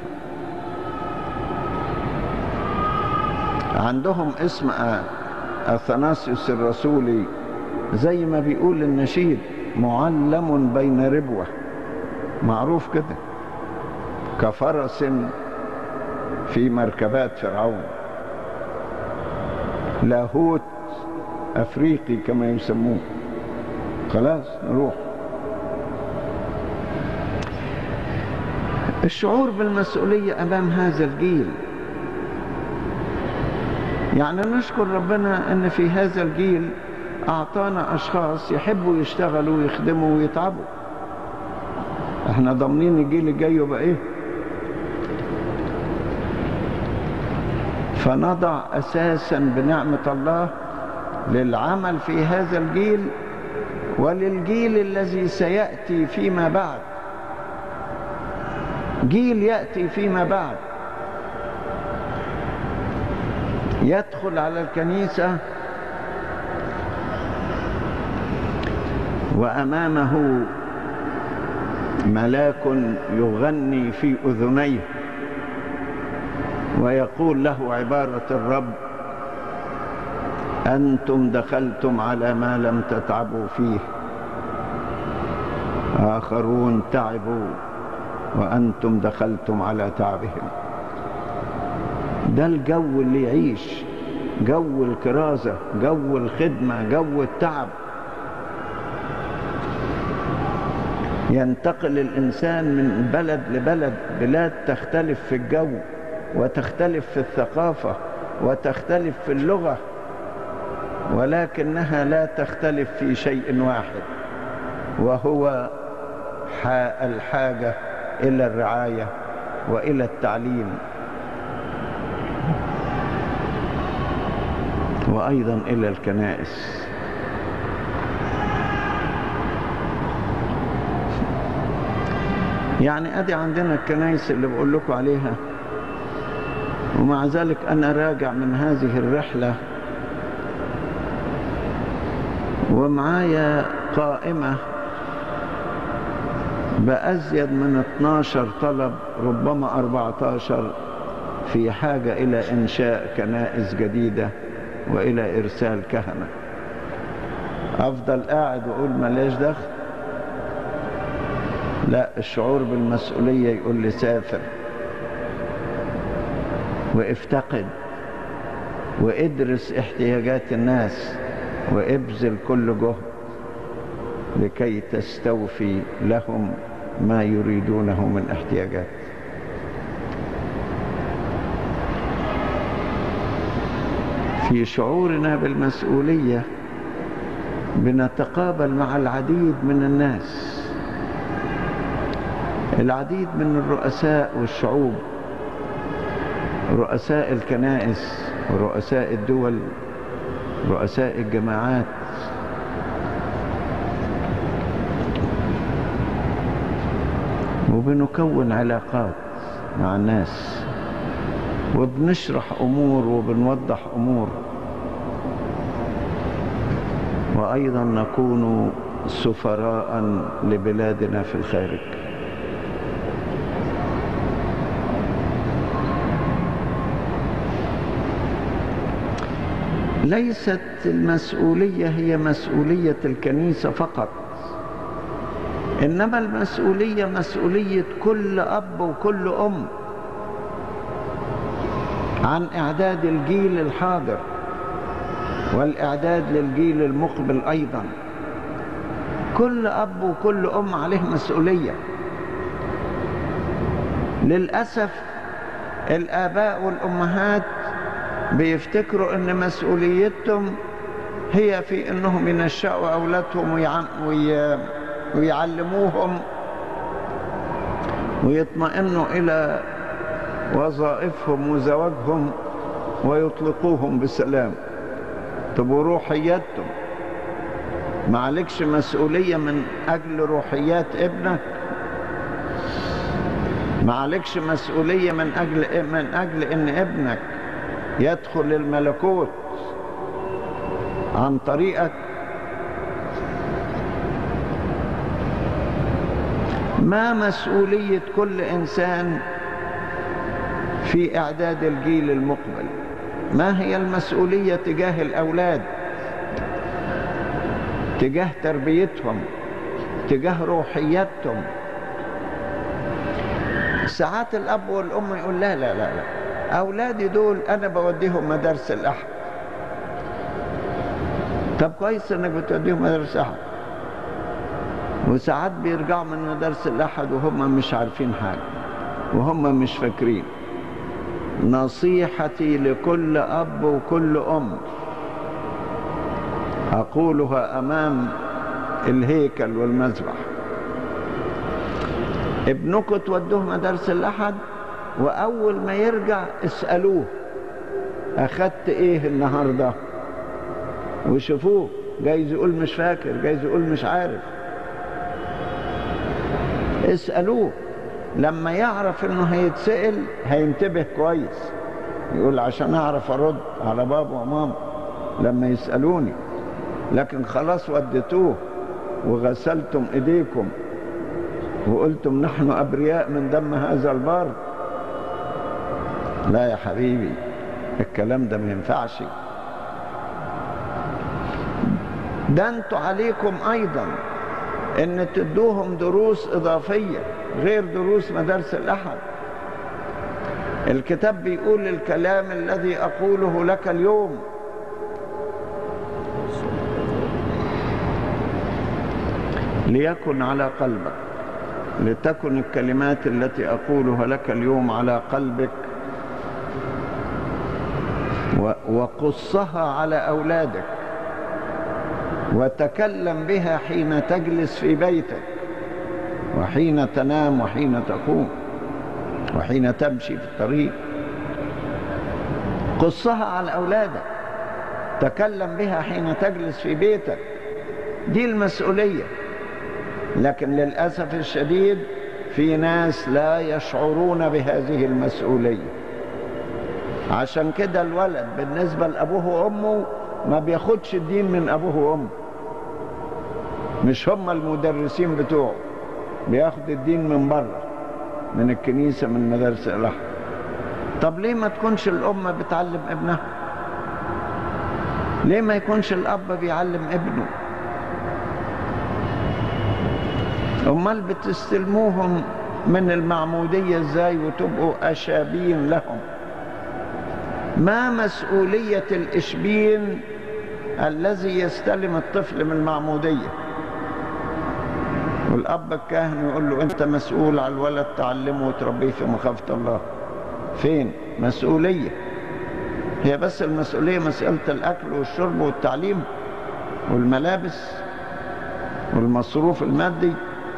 عندهم اسم أثناسيوس الرسولي زي ما بيقول النشيد معلم بين ربوة معروف كده كفرس في مركبات فرعون لاهوت أفريقي كما يسموه خلاص نروح الشعور بالمسؤولية أمام هذا الجيل يعني نشكر ربنا أن في هذا الجيل أعطانا أشخاص يحبوا يشتغلوا ويخدموا ويتعبوا احنا ضامنين الجيل الجاي يبقى ايه فنضع أساسا بنعمة الله للعمل في هذا الجيل وللجيل الذي سيأتي فيما بعد جيل يأتي فيما بعد يدخل على الكنيسة وأمامه ملاك يغني في أذنيه ويقول له عبارة الرب أنتم دخلتم على ما لم تتعبوا فيه آخرون تعبوا وأنتم دخلتم على تعبهم ده الجو اللي يعيش جو الكرازة جو الخدمة جو التعب ينتقل الإنسان من بلد لبلد بلاد تختلف في الجو وتختلف في الثقافة وتختلف في اللغة ولكنها لا تختلف في شيء واحد وهو الحاجة إلى الرعاية وإلى التعليم وأيضا إلى الكنائس يعني أدي عندنا الكنائس اللي بقول لكم عليها ومع ذلك أنا راجع من هذه الرحلة ومعايا قائمة بأزيد من 12 طلب ربما 14 في حاجة إلى إنشاء كنائس جديدة وإلى إرسال كهنة أفضل قاعد وأقول ملاش دخل لا الشعور بالمسؤولية يقول لي سافر وافتقد وادرس احتياجات الناس وابذل كل جهد لكي تستوفي لهم ما يريدونه من احتياجات في شعورنا بالمسؤولية بنتقابل مع العديد من الناس العديد من الرؤساء والشعوب رؤساء الكنائس ورؤساء الدول رؤساء الجماعات وبنكون علاقات مع الناس وبنشرح أمور وبنوضح أمور وأيضا نكون سفراء لبلادنا في الخارج ليست المسؤولية هي مسؤولية الكنيسة فقط إنما المسؤولية مسؤولية كل أب وكل أم عن إعداد الجيل الحاضر والإعداد للجيل المقبل أيضا كل أب وكل أم عليه مسؤولية للأسف الآباء والأمهات بيفتكروا أن مسؤوليتهم هي في أنهم ينشأوا أولادهم وي... ويعلموهم ويطمئنوا إلى وظائفهم وزواجهم ويطلقوهم بسلام طب وروحياتهم ما عليكش مسؤولية من أجل روحيات ابنك ما عليكش مسؤولية من أجل من أجل إن ابنك يدخل الملكوت عن طريقك ما مسؤولية كل إنسان في إعداد الجيل المقبل ما هي المسؤولية تجاه الأولاد تجاه تربيتهم تجاه روحيتهم ساعات الأب والأم يقول لا لا لا لا أولادي دول أنا بوديهم مدارس الأحد طب كويس إنك بتوديهم مدارس الأحد وساعات بيرجعوا من مدارس الأحد وهم مش عارفين حاجة وهم مش فاكرين نصيحتي لكل أب وكل أم أقولها أمام الهيكل والمذبح ابنكم تودوه مدارس الأحد وأول ما يرجع اسألوه أخدت إيه النهاردة وشوفوه جايز يقول مش فاكر جايز يقول مش عارف اسألوه لما يعرف انه هيتسأل هينتبه كويس يقول عشان اعرف ارد على بابا وماما لما يسألوني لكن خلاص وديتوه وغسلتم ايديكم وقلتم نحن ابرياء من دم هذا البار لا يا حبيبي الكلام ده ما ينفعش ده انتوا عليكم ايضا ان تدوهم دروس اضافيه غير دروس مدارس الاحد الكتاب بيقول الكلام الذي اقوله لك اليوم ليكن على قلبك لتكن الكلمات التي اقولها لك اليوم على قلبك وقصها على اولادك وتكلم بها حين تجلس في بيتك وحين تنام وحين تقوم وحين تمشي في الطريق قصها على أولادك تكلم بها حين تجلس في بيتك دي المسؤولية لكن للأسف الشديد في ناس لا يشعرون بهذه المسؤولية عشان كده الولد بالنسبة لأبوه وأمه ما بياخدش الدين من أبوه وأمه مش هم المدرسين بتوعه بياخد الدين من بره من الكنيسة من مدارس الأحد طب ليه ما تكونش الأم بتعلم ابنها ليه ما يكونش الأب بيعلم ابنه أمال بتستلموهم من المعمودية ازاي وتبقوا أشابين لهم ما مسؤولية الإشبين الذي يستلم الطفل من المعمودية والأب الكاهن يقول له أنت مسؤول على الولد تعلمه وتربيه في مخافة الله فين مسؤولية هي بس المسؤولية مسألة الأكل والشرب والتعليم والملابس والمصروف المادي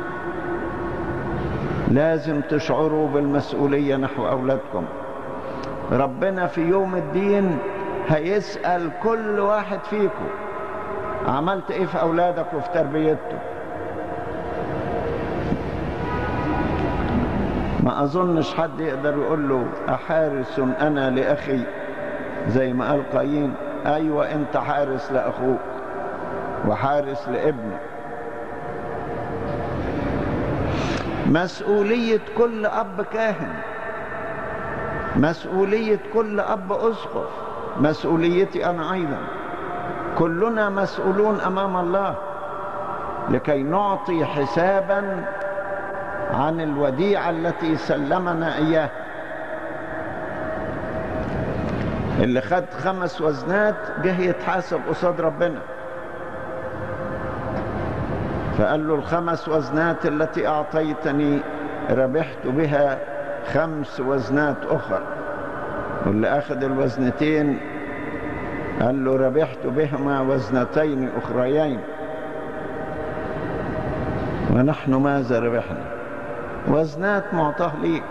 لازم تشعروا بالمسؤولية نحو أولادكم ربنا في يوم الدين هيسأل كل واحد فيكم عملت ايه في أولادك وفي تربيته ما أظنش حد يقدر يقول له أحارس أنا لأخي زي ما قال قايين أيوة أنت حارس لأخوك وحارس لابنك مسؤولية كل أب كاهن مسؤولية كل أب أسقف مسؤوليتي أنا أيضا كلنا مسؤولون أمام الله لكي نعطي حسابا عن الوديعة التي سلمنا إياه اللي خد خمس وزنات جه يتحاسب قصاد ربنا فقال له الخمس وزنات التي أعطيتني ربحت بها خمس وزنات أخرى واللي أخذ الوزنتين قال له ربحت بهما وزنتين أخريين ونحن ماذا ربحنا وزنات معطاه ليك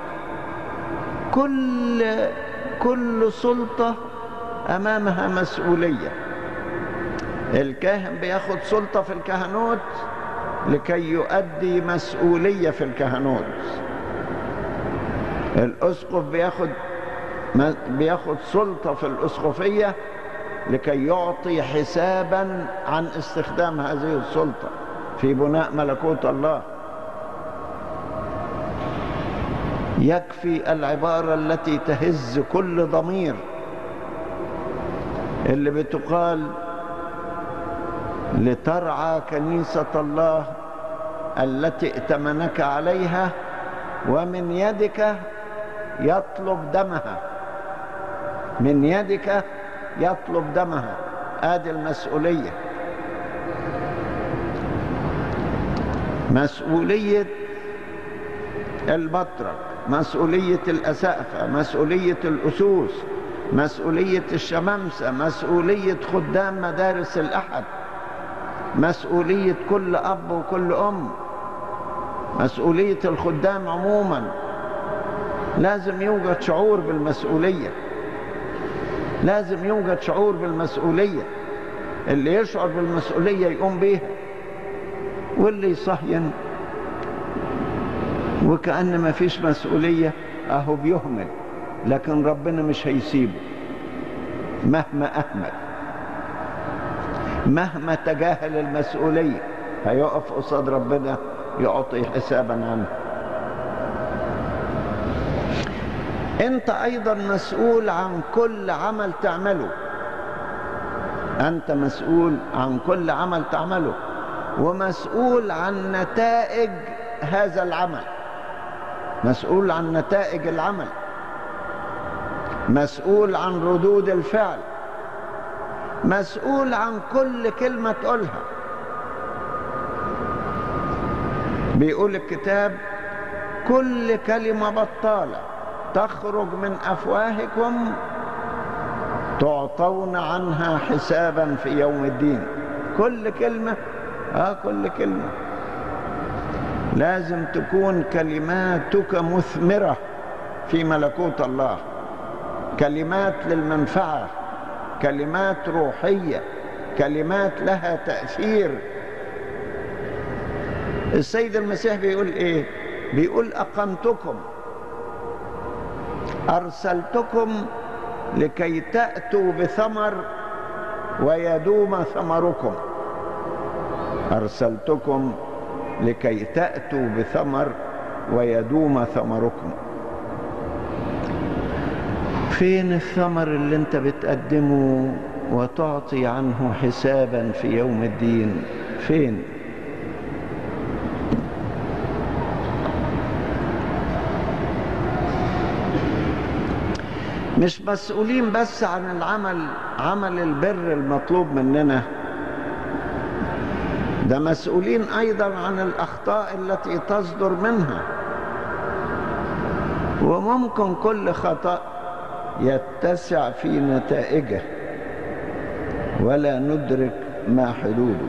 كل كل سلطة أمامها مسؤولية الكاهن بياخد سلطة في الكهنوت لكي يؤدي مسؤولية في الكهنوت الأسقف بياخد ما بياخد سلطة في الأسقفية لكي يعطي حسابا عن استخدام هذه السلطة في بناء ملكوت الله يكفي العبارة التي تهز كل ضمير اللي بتقال لترعى كنيسة الله التي ائتمنك عليها ومن يدك يطلب دمها من يدك يطلب دمها ادي المسؤوليه مسؤوليه البطرك مسؤوليه الاسقفه مسؤوليه الاسوس مسؤوليه الشمامسه مسؤوليه خدام مدارس الاحد مسؤوليه كل اب وكل ام مسؤوليه الخدام عموما لازم يوجد شعور بالمسؤوليه لازم يوجد شعور بالمسؤوليه اللي يشعر بالمسؤوليه يقوم بيها واللي يصهين وكأن ما فيش مسؤولية أهو بيهمل لكن ربنا مش هيسيبه مهما أهمل مهما تجاهل المسؤولية هيقف قصاد ربنا يعطي حسابا عنه انت ايضا مسؤول عن كل عمل تعمله انت مسؤول عن كل عمل تعمله ومسؤول عن نتائج هذا العمل مسؤول عن نتائج العمل مسؤول عن ردود الفعل مسؤول عن كل كلمة تقولها بيقول الكتاب كل كلمة بطالة تخرج من أفواهكم تعطون عنها حسابا في يوم الدين كل كلمة آه كل كلمة لازم تكون كلماتك مثمرة في ملكوت الله كلمات للمنفعة كلمات روحية كلمات لها تأثير السيد المسيح بيقول ايه بيقول أقمتكم أرسلتكم لكي تأتوا بثمر ويدوم ثمركم أرسلتكم لكي تأتوا بثمر ويدوم ثمركم فين الثمر اللي انت بتقدمه وتعطي عنه حسابا في يوم الدين فين مش مسؤولين بس عن العمل عمل البر المطلوب مننا ده مسؤولين ايضا عن الاخطاء التي تصدر منها وممكن كل خطأ يتسع في نتائجه ولا ندرك ما حدوده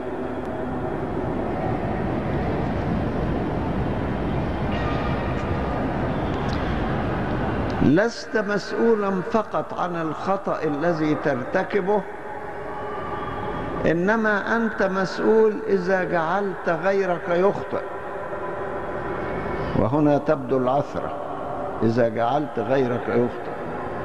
لست مسؤولا فقط عن الخطأ الذي ترتكبه إنما أنت مسؤول إذا جعلت غيرك يخطئ وهنا تبدو العثرة إذا جعلت غيرك يخطئ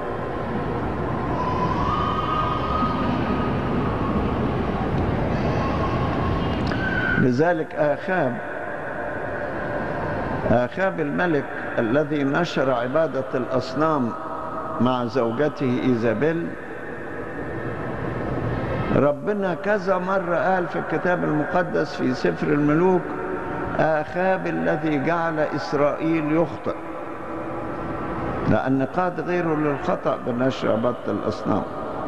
لذلك آخاب آخاب الملك الذي نشر عبادة الأصنام مع زوجته إيزابيل ربنا كذا مرة قال في الكتاب المقدس في سفر الملوك آخاب الذي جعل إسرائيل يخطئ لأن قاد غيره للخطأ بنشر عبادة الأصنام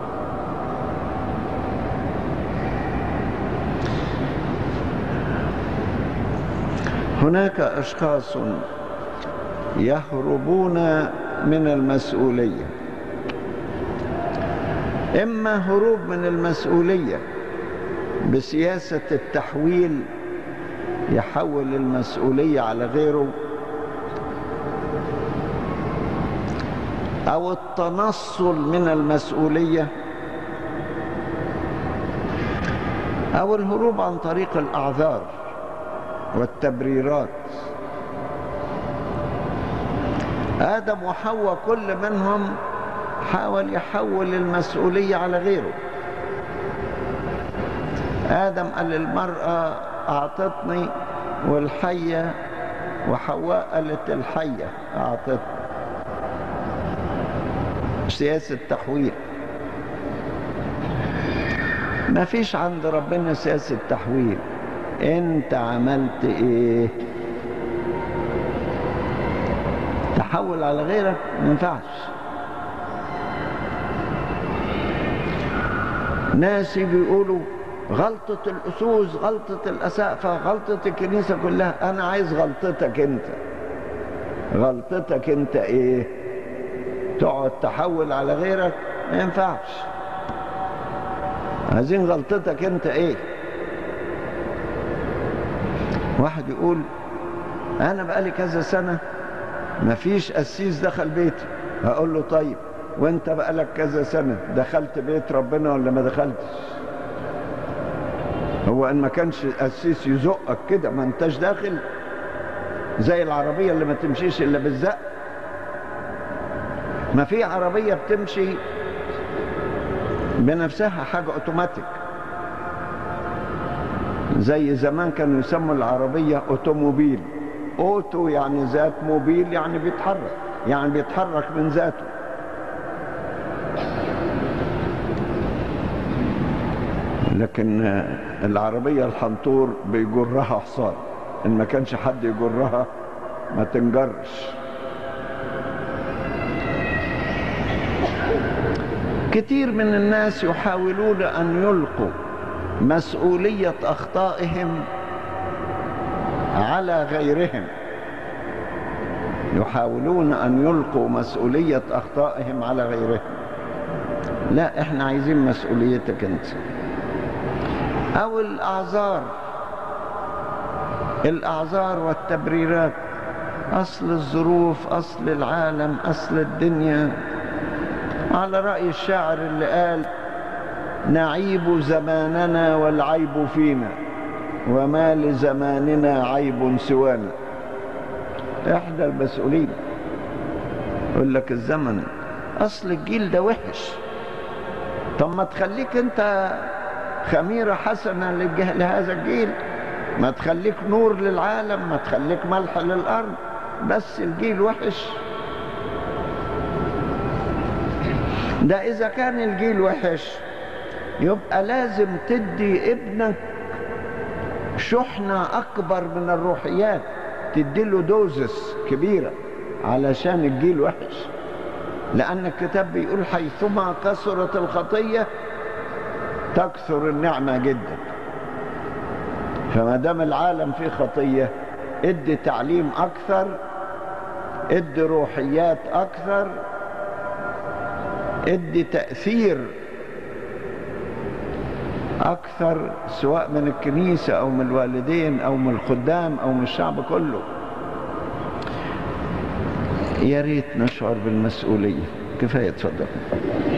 هناك أشخاص يهربون من المسؤولية إما هروب من المسؤولية بسياسة التحويل يحول المسؤولية على غيره أو التنصل من المسؤولية أو الهروب عن طريق الأعذار والتبريرات آدم وحواء كل منهم حاول يحول المسؤولية على غيره آدم قال للمرأة أعطتني والحية وحواء قالت الحية أعطتني سياسة تحويل ما فيش عند ربنا سياسة تحويل انت عملت ايه تحول على غيرك ما ينفعش ناس بيقولوا غلطة الأسوس غلطة الأسقفة غلطة الكنيسة كلها أنا عايز غلطتك أنت غلطتك أنت إيه تقعد تحول على غيرك ما ينفعش عايزين غلطتك أنت إيه واحد يقول أنا بقالي كذا سنة مفيش قسيس دخل بيتي هقول له طيب وانت بقالك كذا سنة دخلت بيت ربنا ولا ما دخلتش هو ان ما كانش قسيس يزقك كده ما انتش داخل زي العربية اللي ما تمشيش الا بالزق ما في عربية بتمشي بنفسها حاجة اوتوماتيك زي زمان كانوا يسموا العربية اوتوموبيل اوتو يعني ذات موبيل يعني بيتحرك يعني بيتحرك من ذاته لكن العربية الحنطور بيجرها حصان إن ما كانش حد يجرها ما تنجرش كتير من الناس يحاولون أن يلقوا مسؤولية أخطائهم على غيرهم يحاولون أن يلقوا مسؤولية أخطائهم على غيرهم لا احنا عايزين مسؤوليتك انت او الاعذار الاعذار والتبريرات اصل الظروف اصل العالم اصل الدنيا على راي الشاعر اللي قال نعيب زماننا والعيب فينا وما لزماننا عيب سوانا احدى المسؤولين يقول لك الزمن اصل الجيل ده وحش طب ما تخليك انت خميرة حسنة للجه... لهذا الجيل ما تخليك نور للعالم ما تخليك ملح للأرض بس الجيل وحش ده إذا كان الجيل وحش يبقى لازم تدي ابنك شحنة أكبر من الروحيات تديله دوزس كبيرة علشان الجيل وحش لأن الكتاب بيقول حيثما كثرت الخطية تكثر النعمة جدا فما دام العالم فيه خطية ادي تعليم أكثر ادي روحيات أكثر ادي تأثير أكثر سواء من الكنيسة أو من الوالدين أو من الخدام أو من الشعب كله يا ريت نشعر بالمسؤولية كفاية تفضل